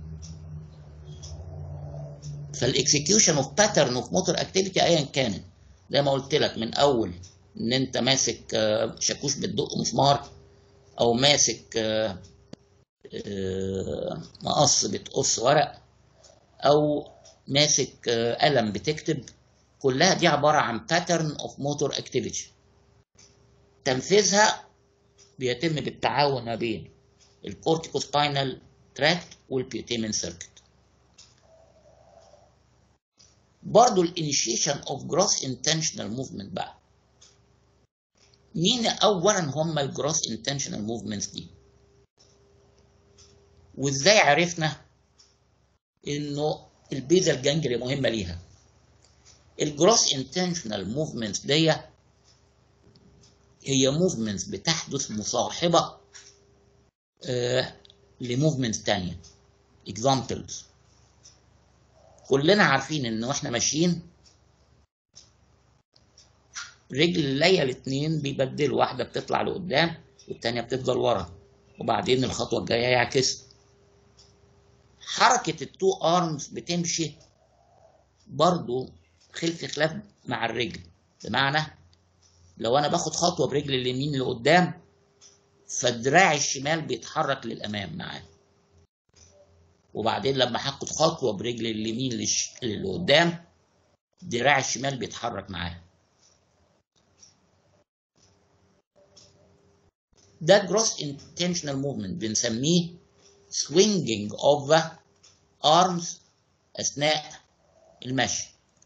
فالاكسكيوشن اوف باترن اوف موتور اكتيفيتي ايا كانت زي ما قلت لك من اول ان انت ماسك شاكوش بتدق مسمار او ماسك مقص بتقص ورق او ماسك قلم بتكتب كلها دي عباره عن باترن اوف موتور اكتيفيتي تنفيذها بيتم بالتعاون ما بين الكورتيكوسباينال تراكت والبيوتيمين سيركت برضو الانيشيشن اوف جروس انتشنال موفمنت بقى مين اولا هم الجروس انتشنال موفمنتس دي وازاي عرفنا انه البيزل جانجري مهمه ليها الجروس انتشنال موفمنتس دي هي موفمنتس بتحدث مصاحبه آه لموفمنتس تانية اكزامبلز كلنا عارفين ان واحنا ماشيين رجل الليا الاتنين بيبدلوا واحده بتطلع لقدام والتانيه بتفضل ورا وبعدين الخطوه الجايه يعكس حركه التو ارمز بتمشي برضو خلف خلاف مع الرجل بمعنى لو انا باخد خطوه برجل اليمين لقدام فالدراع الشمال بيتحرك للامام معاه وبعدين لما هاخد خطوه برجل اليمين للش... لقدام دراع الشمال بيتحرك معاه ده جروس intentional movement بنسميه swinging of the arms أثناء المشي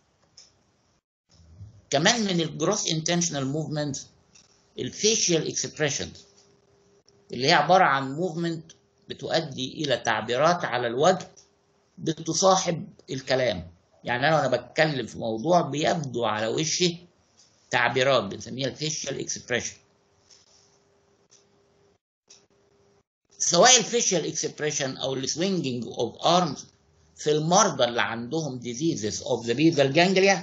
كمان من الجروس intentional movement الفيشيال اكسبريشن اللي هي عبارة عن موفمنت بتؤدي إلى تعبيرات على الوجه بتصاحب الكلام يعني أنا وأنا بتكلم في موضوع بيبدو على وشي تعبيرات بنسميها الفيشيال اكسبريشن سواء الفيشيال اكسبريشن او السوينجينج اوف ارمز في المرضى اللي عندهم diseases of the basal ganglia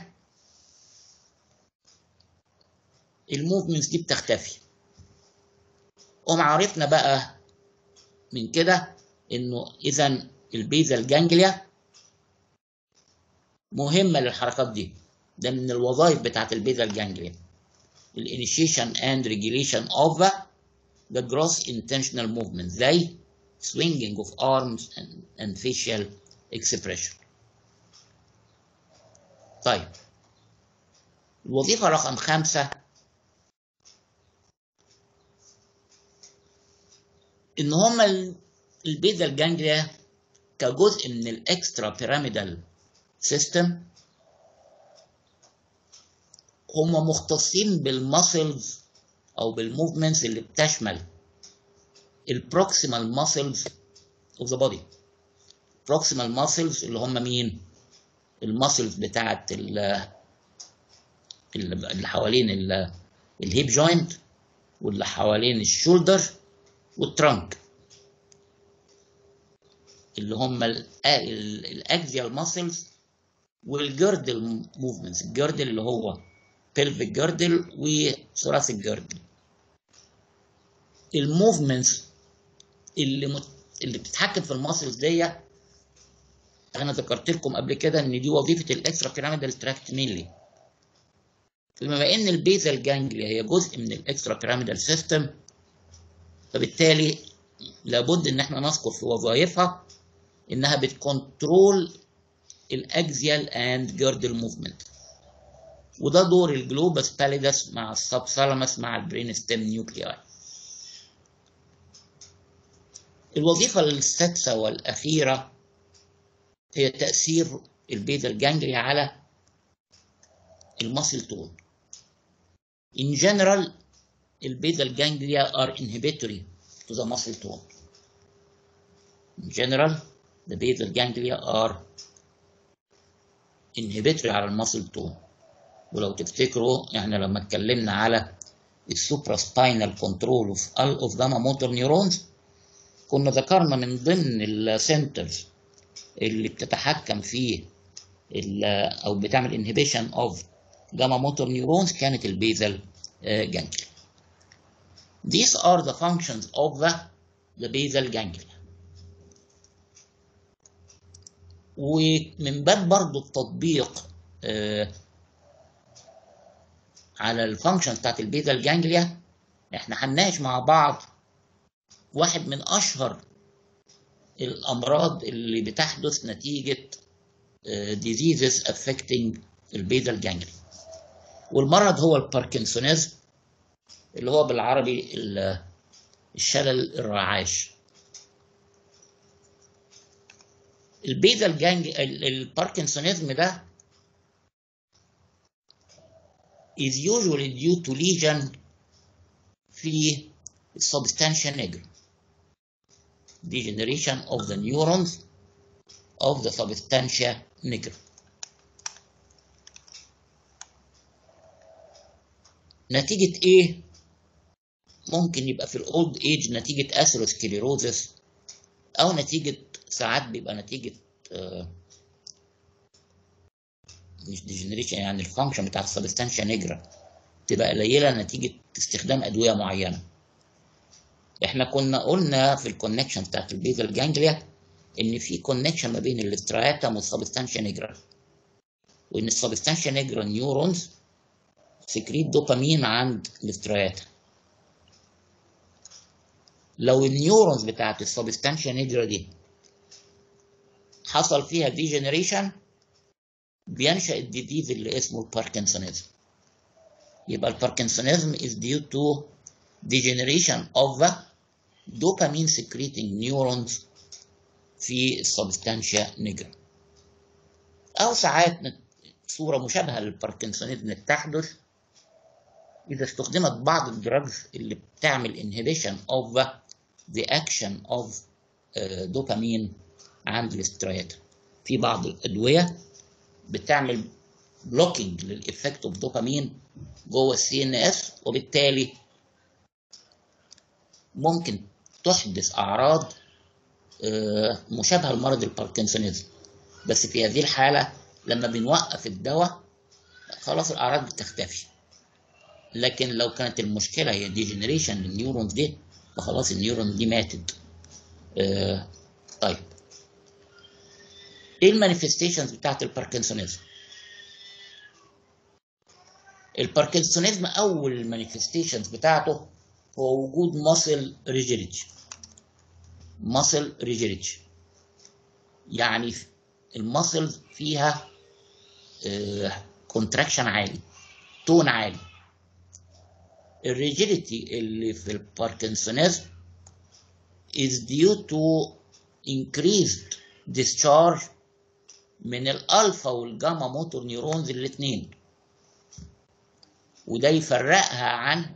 الموفمنتس دي بتختفي قوم عرفنا بقى من كده انه اذا البيزال جانجليا مهمه للحركات دي ده من الوظائف بتاعت البيزال جانجليا الانيشيشن اند ريجيليشن اوف the gross intentional movement زي swinging of arms and, and facial expression طيب الوظيفة رقم خمسة إن هما البيزا الجانجليا كجزء من الإكسترا بيراميدال سيستم هما مختصين بالماسلز او بالموفمنتس اللي بتشمل البروكسيمال ماسلز اوف ذا بودي بروكسيمال ماسلز اللي هم مين الماسلز بتاعه اللي اللي حوالين ال- الهيب جوينت واللي حوالين الشولدر والترانك اللي هم الاكزيال ماسلز والجردل موفمنتس الجردل اللي هو بيلفيك جردل وثوراسيك جردل الموفمنتس اللي مت... اللي بتتحكم في الماسلز دي انا ذكرت لكم قبل كده ان دي وظيفه الاكسترا بيراميدال تراكت مينلي بما ان البيزال جانجليا هي جزء من الاكسترا بيراميدال سيستم فبالتالي لابد ان احنا نذكر في وظائفها انها بتكنترول الاكزيال اند جيردل موفمنت وده دور الجلوبس باليدس مع السبثالاموس مع البرين ستيم نيوكلياي الوظيفة السادسة والأخيرة هي تأثير البيزال جانجليا على الماسل تون. In general, البيزال جانجليا are inhibitory to the muscle tone. In general, the basal ganglia are inhibitory على الماسل تون. ولو تفتكروا يعني لما اتكلمنا على السوبرا سباينال كنترول اوف اوف جاما موتور نيورونز كنا ذكرنا من ضمن السنترز اللي بتتحكم في او بتعمل انهبيشن اوف جاما موتور نيورونز كانت البيزل جانجليا. These are the functions of the, the basal ganglia. ومن باب برضو التطبيق آه على الفانكشن بتاعت البيزال جانجليا احنا هنناقش مع بعض واحد من اشهر الامراض اللي بتحدث نتيجه diseases affecting البيزال جانجليا والمرض هو الباركنسونيزم اللي هو بالعربي الشلل الرعاش البيزال جانج الباركنسونيزم ده is usually due to lesion في substantia nigra degeneration of the neurons of the substantia nigra نتيجة ايه؟ ممكن يبقى في الاولد ايج نتيجة اثيروسكليروزس او نتيجة ساعات بيبقى نتيجة آه مش ديجنريشن يعني الفانكشن بتاع السبستانشيا نيجرا تبقى قليله نتيجه استخدام ادويه معينه احنا كنا قلنا في الكونكشن بتاعت البيزل جانجليا ان في كونكشن ما بين الاستراتم والسبستانشيا نيجرا وان السبستانشيا نيجرا نيورونز سكريت دوبامين عند الاستراتم لو النيورونز بتاعت السبستانشيا نيجرا دي حصل فيها ديجنريشن بينشأ الديزيز اللي اسمه الباركنسونيزم يبقى الباركنسونيزم is due to degeneration of the dopamine secreting neurons في السبستانشيا نيجرا أو ساعات صورة مشابهة للباركنسونيزم تحدث إذا استخدمت بعض الدراجز اللي بتعمل inhibition of the, the action of uh, dopamine عند الاسترياتا في بعض الأدوية بتعمل بلوكينج للإفكت اوف دوبامين جوه السي ان اس وبالتالي ممكن تحدث أعراض مشابهة لمرض الباركنسونيزم بس في هذه الحالة لما بنوقف الدواء خلاص الأعراض بتختفي لكن لو كانت المشكلة هي ديجنريشن للنيورونز دي فخلاص النيورون دي ماتت آه طيب ايه المانيفستيشنز بتاعت الباركنسونيزم الباركنسونيزم اول المانيفستيشنز بتاعته هو وجود ماسل ريجيديتي ماسل ريجيديتي يعني الماسل فيها كونتراكشن عالي تون عالي الريجيديتي اللي في الباركنسونيزم is due to increased discharge من الالفا والجاما موتور نيورونز الاثنين وده يفرقها عن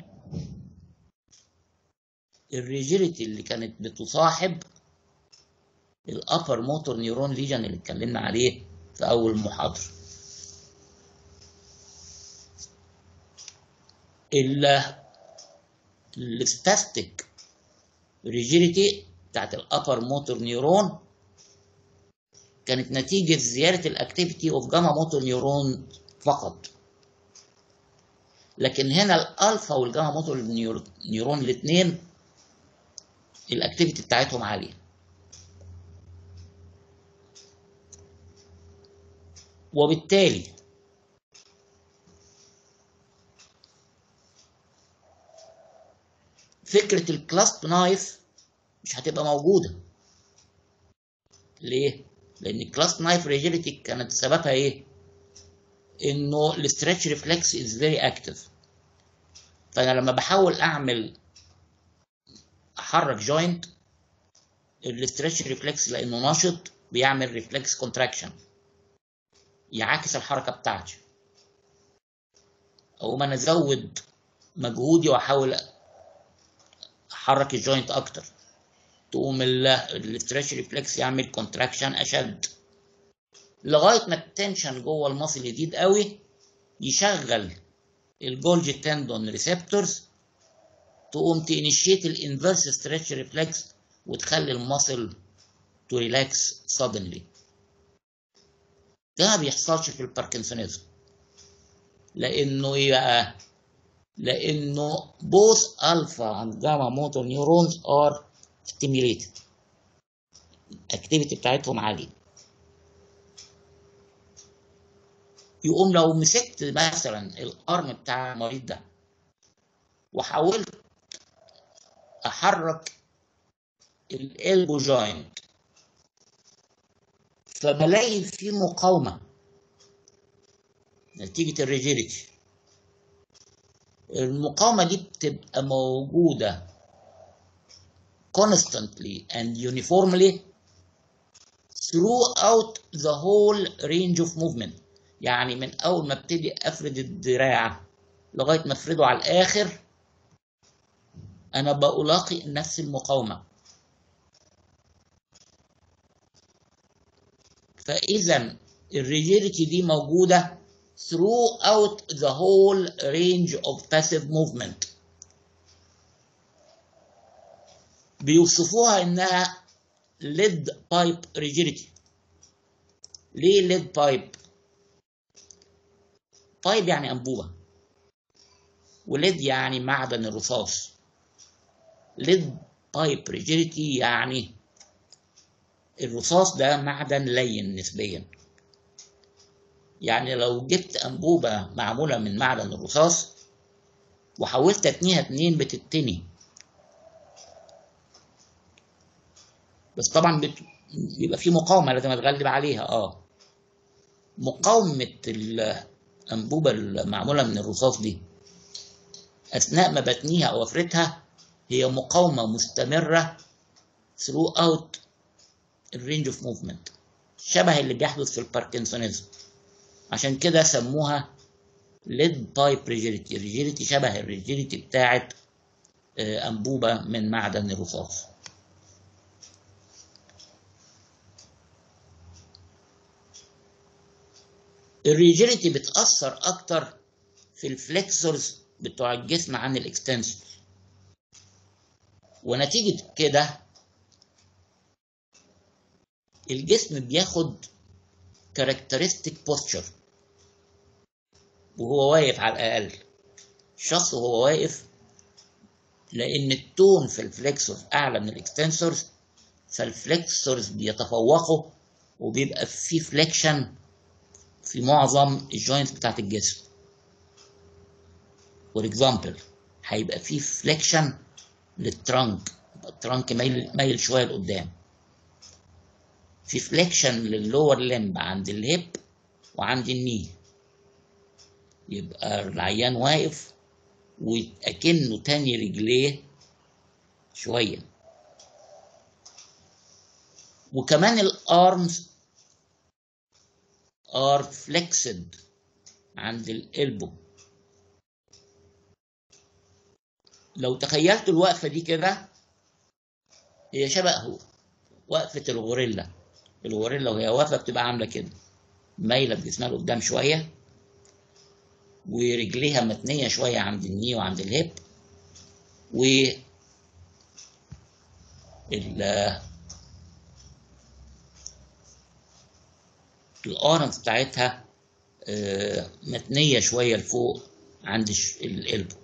الريجيليتي اللي كانت بتصاحب الابر موتور نيورون ليجن اللي اتكلمنا عليه في اول محاضره السباستيك ريجيريتي بتاعت الابر موتور نيورون كانت نتيجة زيادة الاكتيفيتي اوف جاما موتور نيورون فقط لكن هنا الالفا والجاما موتور نيورون الاثنين الاكتيفيتي بتاعتهم عالية وبالتالي فكرة الكلاسب نايف مش هتبقى موجودة ليه؟ لأن الكلاسب نايف ريجيليتي كانت سببها إيه؟ إنه الاسترتش ريفلكس از فيري اكتف فأنا لما بحاول أعمل أحرك جوينت الاسترتش ريفلكس لأنه ناشط بيعمل ريفلكس كونتراكشن يعاكس الحركة بتاعتي أقوم أنا أزود مجهودي وأحاول احرك الجوينت اكتر تقوم الاسترتش ريفلكس يعمل كونتراكشن اشد لغايه ما التنشن جوه المصل يزيد قوي يشغل الجولجي تندون ريسبتورز تقوم تانيشيت الانفرس ستريتش ريفلكس وتخلي المصل تو ريلاكس suddenly ده ما بيحصلش في الباركنسونيزم لانه ايه بقى لانه both alpha and gamma motor neurons are stimulated الاكتيفيتي بتاعتهم عاليه يقوم لو مسكت مثلا الارم بتاع المريض ده وحاولت احرك الالبو جوينت فبلاقي في مقاومه نتيجه الريجيديتي المقاومة دي بتبقى موجودة constantly and uniformly throughout the whole range of movement يعني من أول ما ابتدي أفرد الدراع لغاية ما أفرده على الآخر أنا بلاقي نفس المقاومة فإذا الريجيريتي دي موجودة throughout the whole range of passive movement بيوصفوها انها lead pipe rigidity ليه lead pipe pipe يعني انبوبه وليد يعني معدن الرصاص lead pipe rigidity يعني الرصاص ده معدن لين نسبيا يعني لو جبت أنبوبة معمولة من معدن الرصاص وحاولت أتنيها اتنين بتتني بس طبعا بت... بيبقى في مقاومة لازم أتغلب عليها اه مقاومة الأنبوبة المعمولة من الرصاص دي أثناء ما بتنيها أو أفردها هي مقاومة مستمرة throughout الرينج اوف موفمنت شبه اللي بيحدث في الباركنسونيزم عشان كده سموها ليد بايب ريجيريتي ريجيريتي شبه الريجيريتي بتاعت أنبوبة من معدن الرصاص الريجيريتي بتأثر أكتر في الفليكسورز بتوع الجسم عن الاكستنسورز ونتيجة كده الجسم بياخد كاركترستيك بوستشر وهو واقف على الأقل الشخص وهو واقف لأن التون في الفليكسورز أعلى من الإكستنسورز فالفليكسورز بيتفوقوا وبيبقى في فليكشن في معظم الجوينتس بتاعت الجسم فور اكزامبل هيبقى في فليكشن للترانك الترانك مايل مايل شويه لقدام في فليكشن لللور لمب عند الهيب وعند الني يبقى العيان واقف وأكنه تاني رجليه شوية وكمان الارمز are flexed عند الالبو لو تخيلت الوقفة دي كده هي شبه وقفة الغوريلا الغوريلا وهي واقفة بتبقى عاملة كده مايلة بجسمها لقدام شوية ورجليها متنية شوية عند الني وعند الهيب و ال الارمز بتاعتها آه، متنية شوية لفوق عند الش- القلب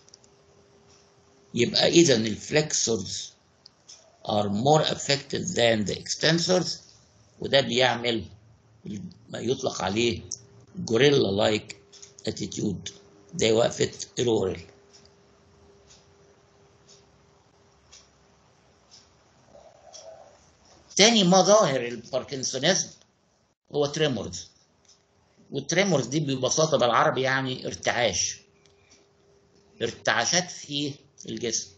يبقى إذا الفلكسورز are more affected than the extensors وده بيعمل ما يطلق عليه gorilla like attitude زي وقفة الأورل تاني مظاهر الباركنسونيزم هو تريمورز والتريمورز دي ببساطة بالعربي يعني ارتعاش ارتعاشات في الجسم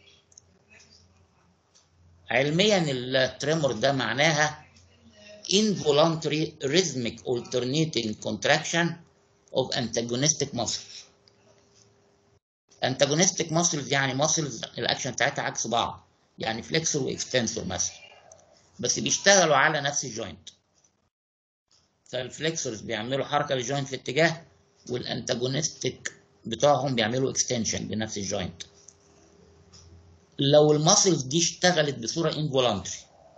علميا التريمور ده معناها involuntary rhythmic alternating contraction of antagonistic muscles antagonistic muscles يعني muscles الاكشن بتاعتها عكس بعض يعني فليكسور واكستنسور مثلا بس بيشتغلوا على نفس الجوينت فالفليكسورز بيعملوا حركه للجوينت في اتجاه والانتاجونستيك بتوعهم بيعملوا اكستنشن بنفس الجوينت لو الماسلز دي اشتغلت بصوره انفولانتري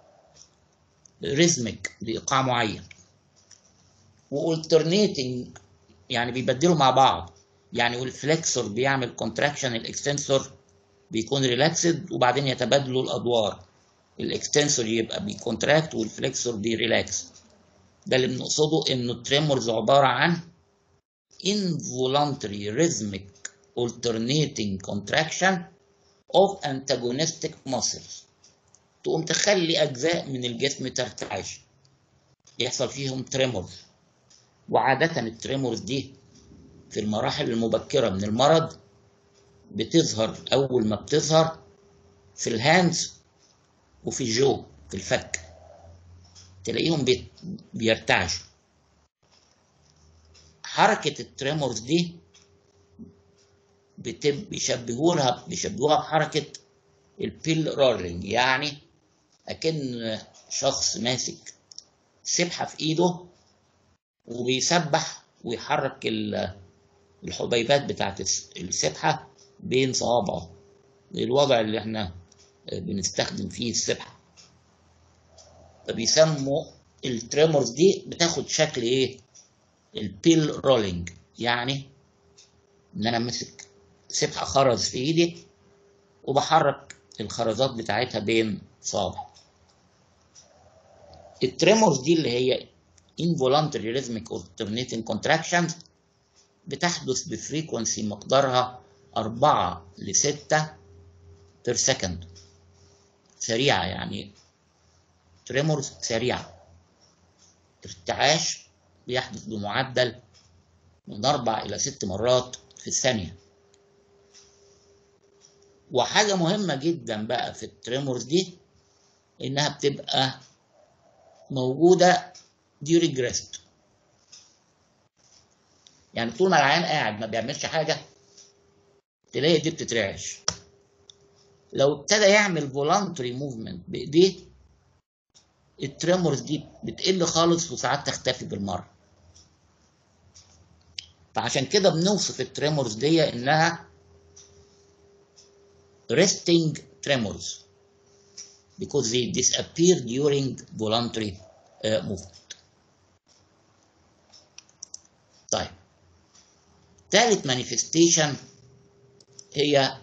ريزمك بايقاع معين والترنيتنج يعني بيبدلوا مع بعض يعني والفليكسور بيعمل كونتراكشن الاكستنسور بيكون ريلاكسد وبعدين يتبادلوا الادوار الاكستنسور يبقى بيكونتراكت والفليكسور بيريلاكس ده اللي بنقصده انه التريمورز عباره عن involuntary rhythmic alternating contraction of antagonistic muscles تقوم تخلي أجزاء من الجسم ترتعش يحصل فيهم تريمورز وعادة التريمورز دي في المراحل المبكرة من المرض بتظهر أول ما بتظهر في الهاندز وفي الجو في الفك تلاقيهم بي- بيرتعشوا حركة التريمورز دي بتب- بيشبهوها بيشبهوها بحركة البيل رولينج يعني أكن شخص ماسك سبحة في إيده وبيسبح ويحرك ال- الحبيبات بتاعت الس- السبحة بين صوابعه الوضع اللي احنا بنستخدم فيه السبحة فبيسموا التريمورز دي بتاخد شكل ايه البيل رولينج يعني ان انا ماسك سبحة خرز في ايدي وبحرك الخرزات بتاعتها بين صوابعي التريمورز دي اللي هي involuntary rhythmic alternating contractions بتحدث بفريكونسي مقدارها 4 ل 6 بير سكند سريعة يعني تريمورز سريعة ارتعاش بيحدث بمعدل من أربع إلى ست مرات في الثانية وحاجة مهمة جدا بقى في التريمورز دي إنها بتبقى موجودة during rest يعني طول ما العيان قاعد ما بيعملش حاجة تلاقي دي بتترعش لو ابتدى يعمل voluntary movement بإيديه التريمورز دي بتقل خالص وساعات تختفي بالمرة فعشان كده بنوصف التريمورز دي إنها resting tremors because they disappear during voluntary uh, movement. طيب ثالث manifestation هي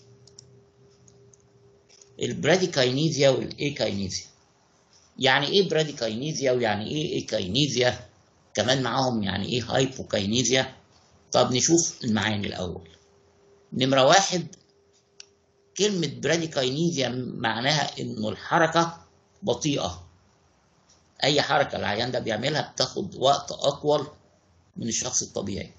البراديكاينيزيا والايكاينيزيا يعني ايه براديكاينيزيا ويعني ايه ايكاينيزيا كمان معاهم يعني ايه هايبوكاينيزيا طب نشوف المعاني الاول نمرة واحد كلمة براديكاينيزيا معناها إنه الحركة بطيئة أي حركة العيان ده بيعملها بتاخد وقت أطول من الشخص الطبيعي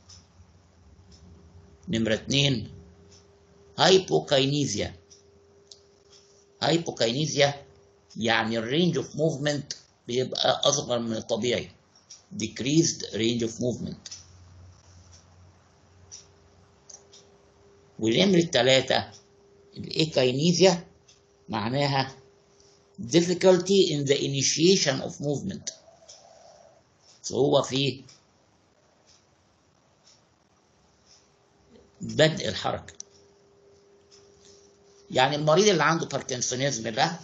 نمرة اتنين هايبوكاينيزيا هايبوكاينيزيا يعني الرينج اوف موفمنت بيبقى أصغر من الطبيعي decreased range of movement ونمرة تلاتة الإيكاينيزيا معناها difficulty in the initiation of movement صعوبة في بدء الحركة يعني المريض اللي عنده باركنسونيزم ده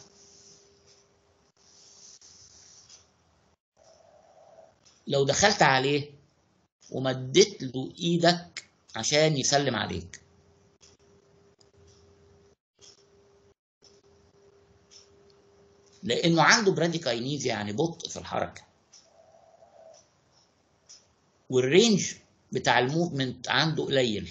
لو دخلت عليه ومديت له ايدك عشان يسلم عليك لانه عنده براديكاينيزيا يعني بطء في الحركه والرينج بتاع الموفمنت عنده قليل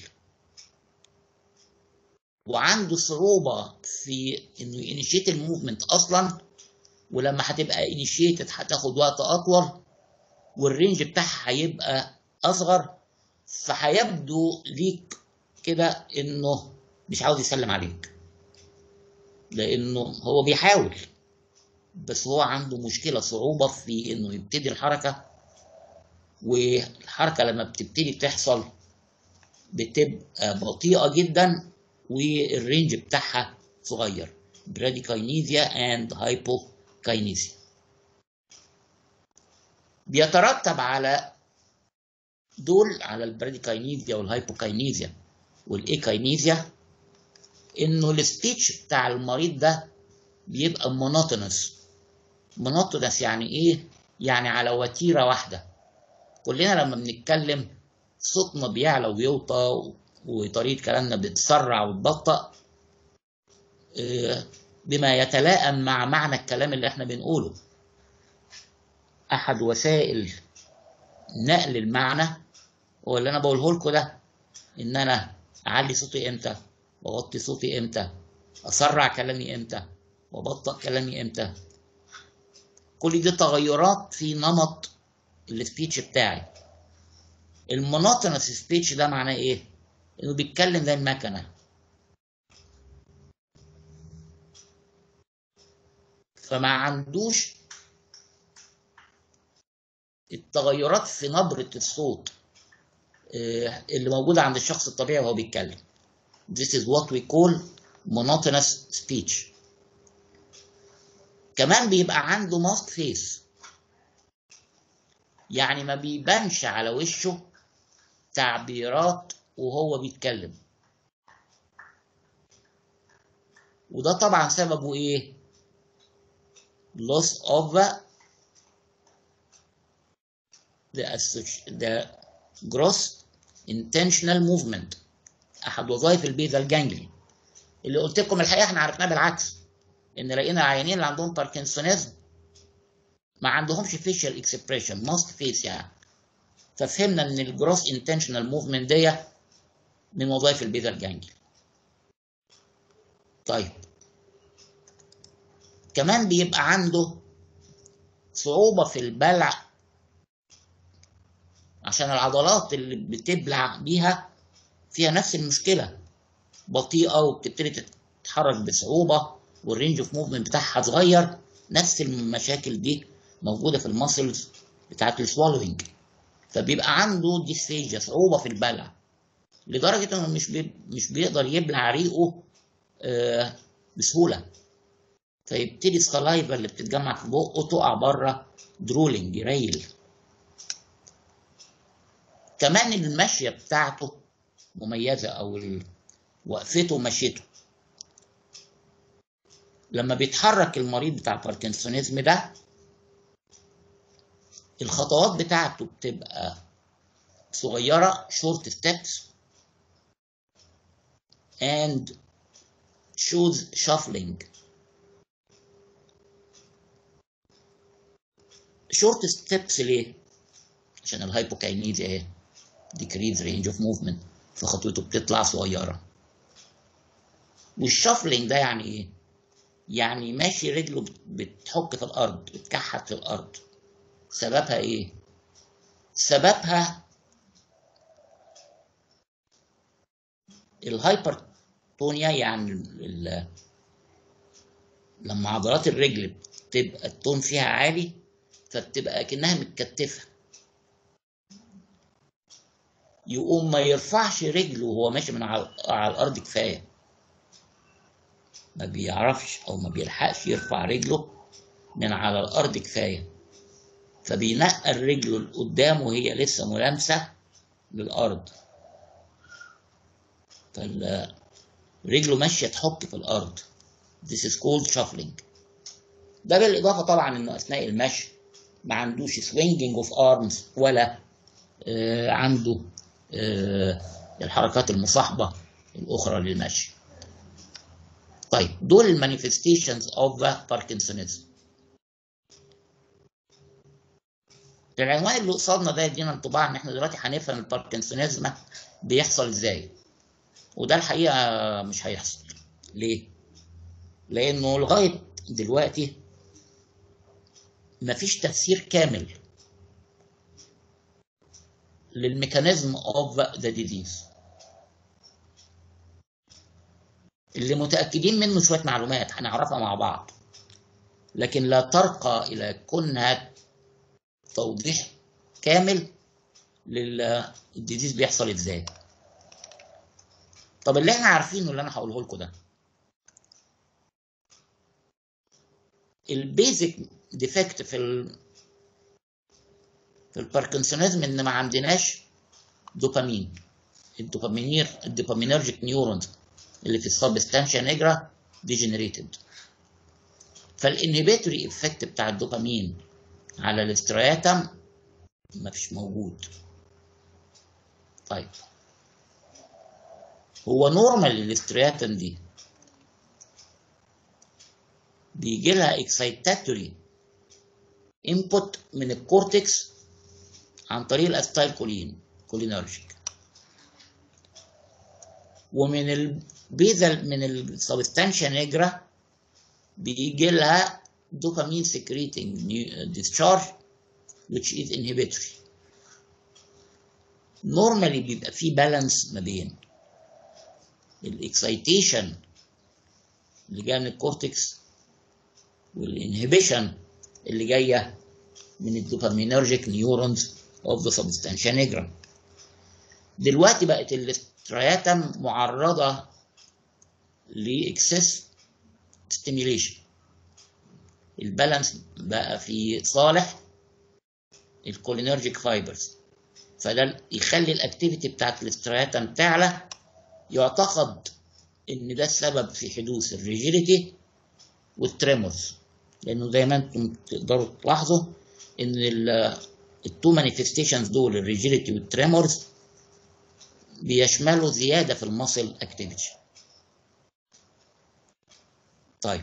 وعنده صعوبه في انه ينيشيت الموفمنت اصلا ولما هتبقى انيشيتد هتاخد وقت اطول والرينج بتاعها هيبقى اصغر فهيبدو ليك كده انه مش عاوز يسلم عليك لانه هو بيحاول بس هو عنده مشكله صعوبه في انه يبتدي الحركه والحركه لما بتبتدي تحصل بتبقى بطيئه جدا والرينج بتاعها صغير براديكاينيزيا اند هايبوكاينيزيا بيترتب على دول على البراديكاينيزيا والهايبوكاينيزيا والايكاينيزيا انه السبيتش بتاع المريض ده بيبقى مونوتونس مونوتونس يعني ايه يعني على وتيره واحده كلنا لما بنتكلم صوتنا بيعلى ويوطى وطريقه كلامنا بتسرع وتبطأ بما يتلائم مع معنى الكلام اللي احنا بنقوله احد وسائل نقل المعنى هو اللي انا بقوله لكم ده ان انا اعلي صوتي امتى واوطي صوتي امتى اسرع كلامي امتى وابطأ كلامي امتى كل دي تغيرات في نمط السبيتش بتاعي المونوتونس سبيتش ده معناه ايه انه بيتكلم زي المكنه فما عندوش التغيرات في نبرة الصوت اللي موجودة عند الشخص الطبيعي وهو بيتكلم This is what we call monotonous speech كمان بيبقى عنده ماسك فيس يعني ما بيبانش على وشه تعبيرات وهو بيتكلم وده طبعا سببه ايه loss of the, the gross intentional movement احد وظائف البيزال جانجلي اللي قلت لكم الحقيقه احنا عرفناه بالعكس ان لقينا العيانين اللي عندهم باركنسونيزم ما عندهمش فيشال اكسبريشن ماست فيس يعني ففهمنا ان الجروس انتشنال موفمنت دي من وظائف البيزال جانجلي طيب كمان بيبقى عنده صعوبة في البلع عشان العضلات اللي بتبلع بيها فيها نفس المشكلة بطيئة وبتبتدي تتحرك بصعوبة والرينج اوف موفمنت بتاعها صغير نفس المشاكل دي موجودة في الماسلز بتاعت السوالوينج فبيبقى عنده ديسفيجيا صعوبة في البلع لدرجة انه مش بي مش بيقدر يبلع ريقه آه بسهولة فيبتدي السلايفا اللي بتتجمع في بقه تقع بره درولينج يريل كمان المشية بتاعته مميزة أو وقفته مشيته لما بيتحرك المريض بتاع الباركنسونيزم ده الخطوات بتاعته بتبقى صغيرة short steps and shoes shuffling short steps ليه؟ عشان الهايبوكاينيزيا اهي decrease range of movement فخطوته بتطلع صغيرة والشفلنج ده يعني ايه؟ يعني ماشي رجله بتحك في الأرض بتكحت في الأرض سببها ايه؟ سببها الهايبرتونيا يعني ال لما عضلات الرجل بتبقى التون فيها عالي فبتبقى كأنها متكتفة يقوم ما يرفعش رجله وهو ماشي من على الأرض كفاية ما بيعرفش أو ما بيلحقش يرفع رجله من على الأرض كفاية فبينقل رجله لقدام وهي لسه ملامسة للأرض فرجله ماشيه تحك في الارض This is called shuffling ده بالاضافه طبعا انه اثناء المشي ما عندوش swinging of arms ولا آه عنده آه الحركات المصاحبه الاخرى للمشي طيب دول المانيفستيشنز اوف ذا باركنسونيزم العنوان اللي قصادنا ده يدينا انطباع ان احنا دلوقتي هنفهم الباركنسونيزم بيحصل ازاي وده الحقيقه مش هيحصل ليه لانه لغايه دلوقتي مفيش تفسير كامل للميكانيزم اوف ذا ديزيز اللي متاكدين منه شويه معلومات هنعرفها مع بعض لكن لا ترقى الى كونها توضيح كامل للديزيز بيحصل ازاي طب اللي احنا عارفينه اللي انا هقوله لكم ده البيزك ديفكت في ال في الباركنسونيزم ان ما عندناش دوبامين الدوبامينير الدوبامينرجيك نيورونز اللي في السبستانشيا نيجرا ديجنريتد فالانهبيتوري افكت بتاع الدوبامين على الاسترياتم مفيش موجود طيب هو نورمال الاسترياتم دي بيجي لها اكسايتاتوري انبوت من الكورتكس عن طريق الاستايل كولين كولينرجيك ومن البيزل من السبستانشيا نيجرا بيجي لها dopamine secreting discharge which is inhibitory normally بيبقى في بالانس ما بين الاكسايتيشن اللي جايه من الكورتكس والانهبيشن اللي جايه من الدوبامينرجيك نيورونز اوف ذا سبستانشيا نيجرا دلوقتي بقت الاسترياتم معرضه لاكسس ستيميليشن البالانس بقى في صالح الكولينرجيك فايبرز فده يخلي الاكتيفيتي بتاعت الاسترياتم تعلى يعتقد ان ده السبب في حدوث الريجيليتي والتريمورز لانه زي ما انتم تقدروا تلاحظوا ان التو مانيفستيشنز دول الريجيليتي والتريمورز بيشملوا زياده في المصل اكتيفيتي طيب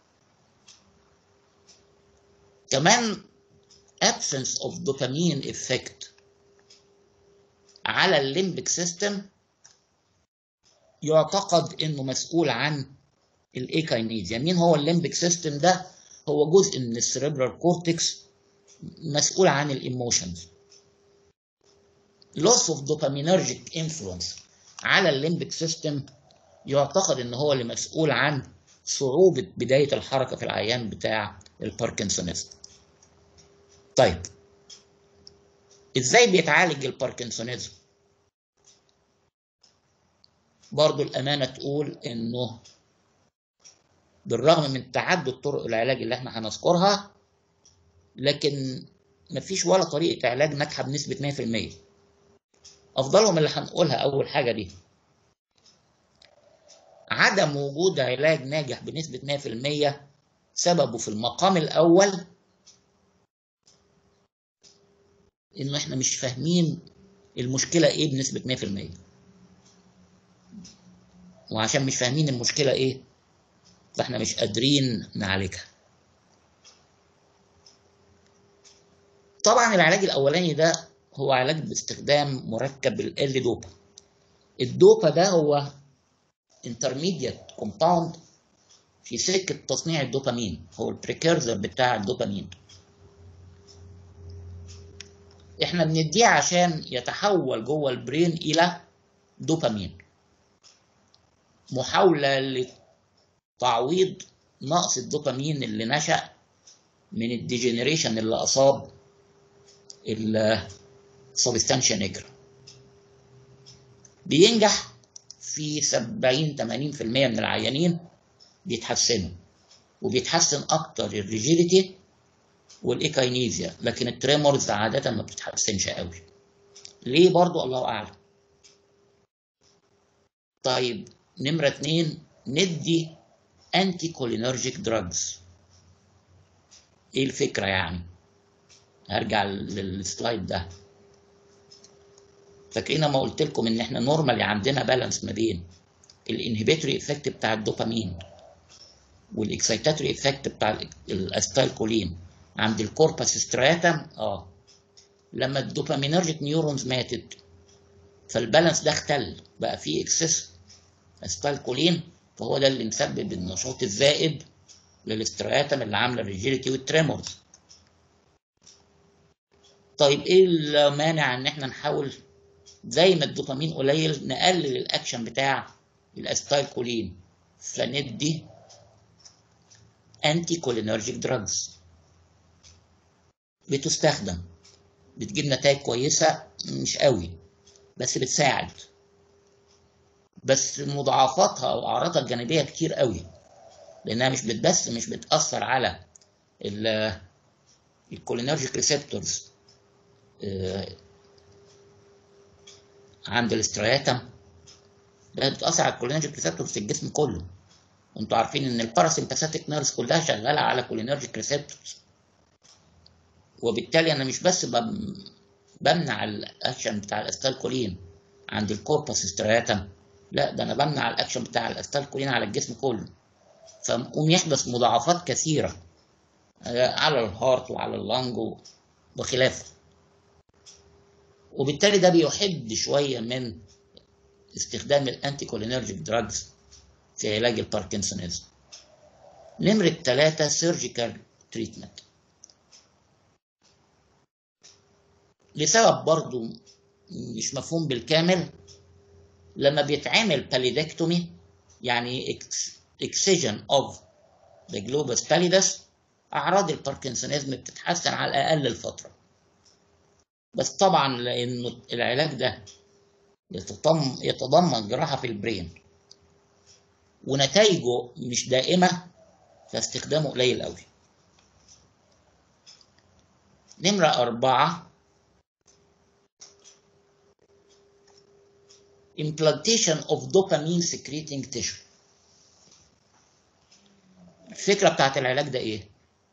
كمان absence of dopamine effect على الليمبك سيستم يعتقد انه مسؤول عن الايكاينيزيا مين هو الليمبك سيستم ده هو جزء من السريبرال كورتكس مسؤول عن الايموشنز loss of dopaminergic influence على الليمبك سيستم يعتقد ان هو اللي مسؤول عن صعوبة بداية الحركة في العيان بتاع الباركنسونيزم طيب ازاي بيتعالج الباركنسونيزم برضو الأمانة تقول إنه بالرغم من تعدد طرق العلاج اللي احنا هنذكرها لكن مفيش ولا طريقة علاج ناجحة بنسبة 100% أفضلهم اللي هنقولها أول حاجة دي عدم وجود علاج ناجح بنسبة 100% سببه في المقام الأول إنه إحنا مش فاهمين المشكلة إيه بنسبة 100% وعشان مش فاهمين المشكلة إيه فإحنا مش قادرين نعالجها طبعا العلاج الأولاني ده هو علاج باستخدام مركب ال دوبا الدوبا ده هو intermediate compound في سكة تصنيع الدوبامين هو البريكيرزر بتاع الدوبامين احنا بنديه عشان يتحول جوه البرين الى دوبامين محاولة لتعويض نقص الدوبامين اللي نشأ من الديجنريشن اللي أصاب السبستانشيا نيجرا بينجح في 70 80% من العيانين بيتحسنوا وبيتحسن اكتر الريجيديتي والايكاينيزيا لكن التريمورز عاده ما بتتحسنش قوي ليه برضو الله اعلم طيب نمرة اتنين ندي انتي كولينرجيك دراجز ايه الفكرة يعني هرجع للسلايد ده فاكرين ما قلت لكم ان احنا نورمالي عندنا بالانس ما بين الانهبيتوري افكت بتاع الدوبامين والاكسيتاتوري افكت بتاع الاستايل كولين عند الكوربس ستراتم اه لما الدوبامينرجيك نيورونز ماتت فالبالانس ده اختل بقى فيه اكسس استايل كولين فهو ده اللي مسبب النشاط الزائد للاستراتم اللي عامله الريجيليتي والتريمورز طيب ايه المانع ان احنا نحاول زي ما الدوبامين قليل نقلل الاكشن بتاع الاستايل كولين فندي انتي كولينرجيك دراجز بتستخدم بتجيب نتائج كويسه مش قوي بس بتساعد بس مضاعفاتها او اعراضها الجانبيه كتير قوي لانها مش بس مش بتاثر على الكولينرجيك ريسبتورز عند الاسترياتم لا بتاثر على الكولينرجيك ريسبتورز في الجسم كله انتوا عارفين ان الباراسمباثيك نيرفز كلها شغاله على كولينرجيك ريسبتورز وبالتالي انا مش بس بمنع الاكشن بتاع الاستالكولين عند الكوربس سترياتم لا ده انا بمنع الاكشن بتاع الاستالكولين على الجسم كله فمقوم يحدث مضاعفات كثيره على الهارت وعلى اللنج وخلافه وبالتالي ده بيحد شويه من استخدام الانتي كولينرجيك دراجز في علاج الباركنسونيزم نمرة ثلاثة سيرجيكال تريتمنت لسبب برضو مش مفهوم بالكامل لما بيتعمل باليدكتومي يعني اكسجن اوف ذا جلوبس باليدس اعراض الباركنسونيزم بتتحسن على الاقل الفتره بس طبعا لانه العلاج ده يتضمن يتضمن جراحه في البرين ونتائجه مش دائمه فاستخدامه قليل قوي نمرة أربعة implantation of dopamine secreting tissue الفكرة بتاعت العلاج ده ايه؟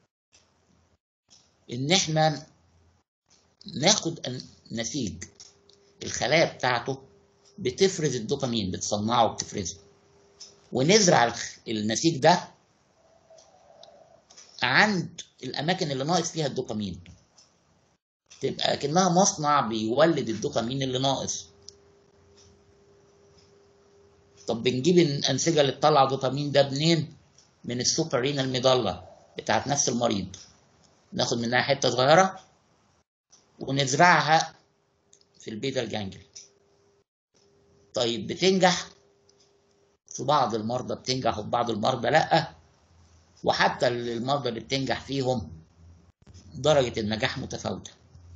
ان احنا ناخد نسيج الخلايا بتاعته بتفرز الدوبامين بتصنعه وبتفرزه ونزرع النسيج ده عند الاماكن اللي ناقص فيها الدوبامين تبقى كأنها مصنع بيولد الدوبامين اللي ناقص طب بنجيب الانسجه اللي تطلع دوبامين ده منين من السوبر رينال ميدالا بتاعت نفس المريض ناخد منها حته صغيره ونزرعها في البيتا الجانجل طيب بتنجح في بعض المرضى بتنجح وفي بعض المرضى لا وحتى المرضى اللي بتنجح فيهم درجة النجاح متفاوتة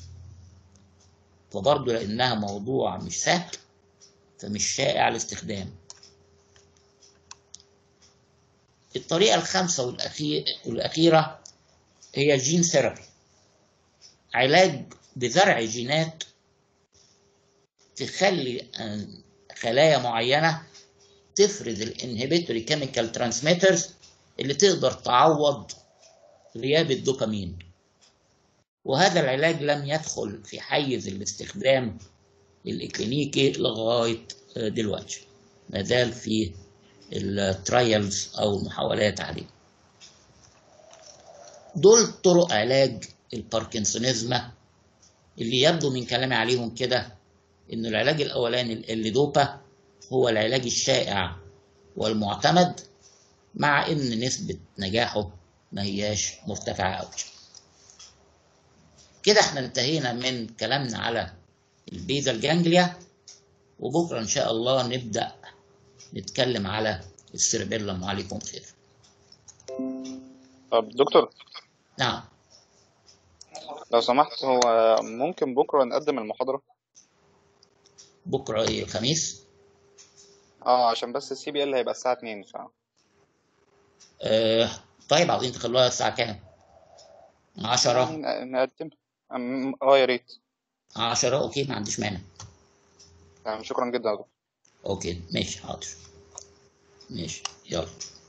فبرضه لأنها موضوع مش سهل فمش شائع الاستخدام الطريقة الخامسة والأخيرة هي جين ثيرابي علاج بزرع جينات تخلي خلايا معينة تفرز الانهبيتوري كيميكال ترانسميترز اللي تقدر تعوض غياب الدوبامين وهذا العلاج لم يدخل في حيز الاستخدام الإكلينيكي لغاية دلوقتي ما زال في الترايلز أو المحاولات عليه دول طرق علاج الباركنسونيزم اللي يبدو من كلامي عليهم كده إن العلاج الأولاني الليدوبا هو العلاج الشائع والمعتمد مع إن نسبة نجاحه ما هياش مرتفعة أوي كده احنا انتهينا من كلامنا على البيزا جانجليا وبكرة إن شاء الله نبدأ نتكلم على السيربيلم وعليكم خير طب دكتور نعم لو سمحت هو ممكن بكرة نقدم المحاضرة بكرة ايه الخميس اه عشان بس السي بي ال هيبقى الساعة 2 ف آه طيب عاوزين تخلوها الساعة كام؟ عشرة ن- نقدم أم- اه يا ريت عشرة اوكي ما عنديش مانع تمام، شكرا جدا يا دكتور اوكي ماشي حاضر ماشي يلا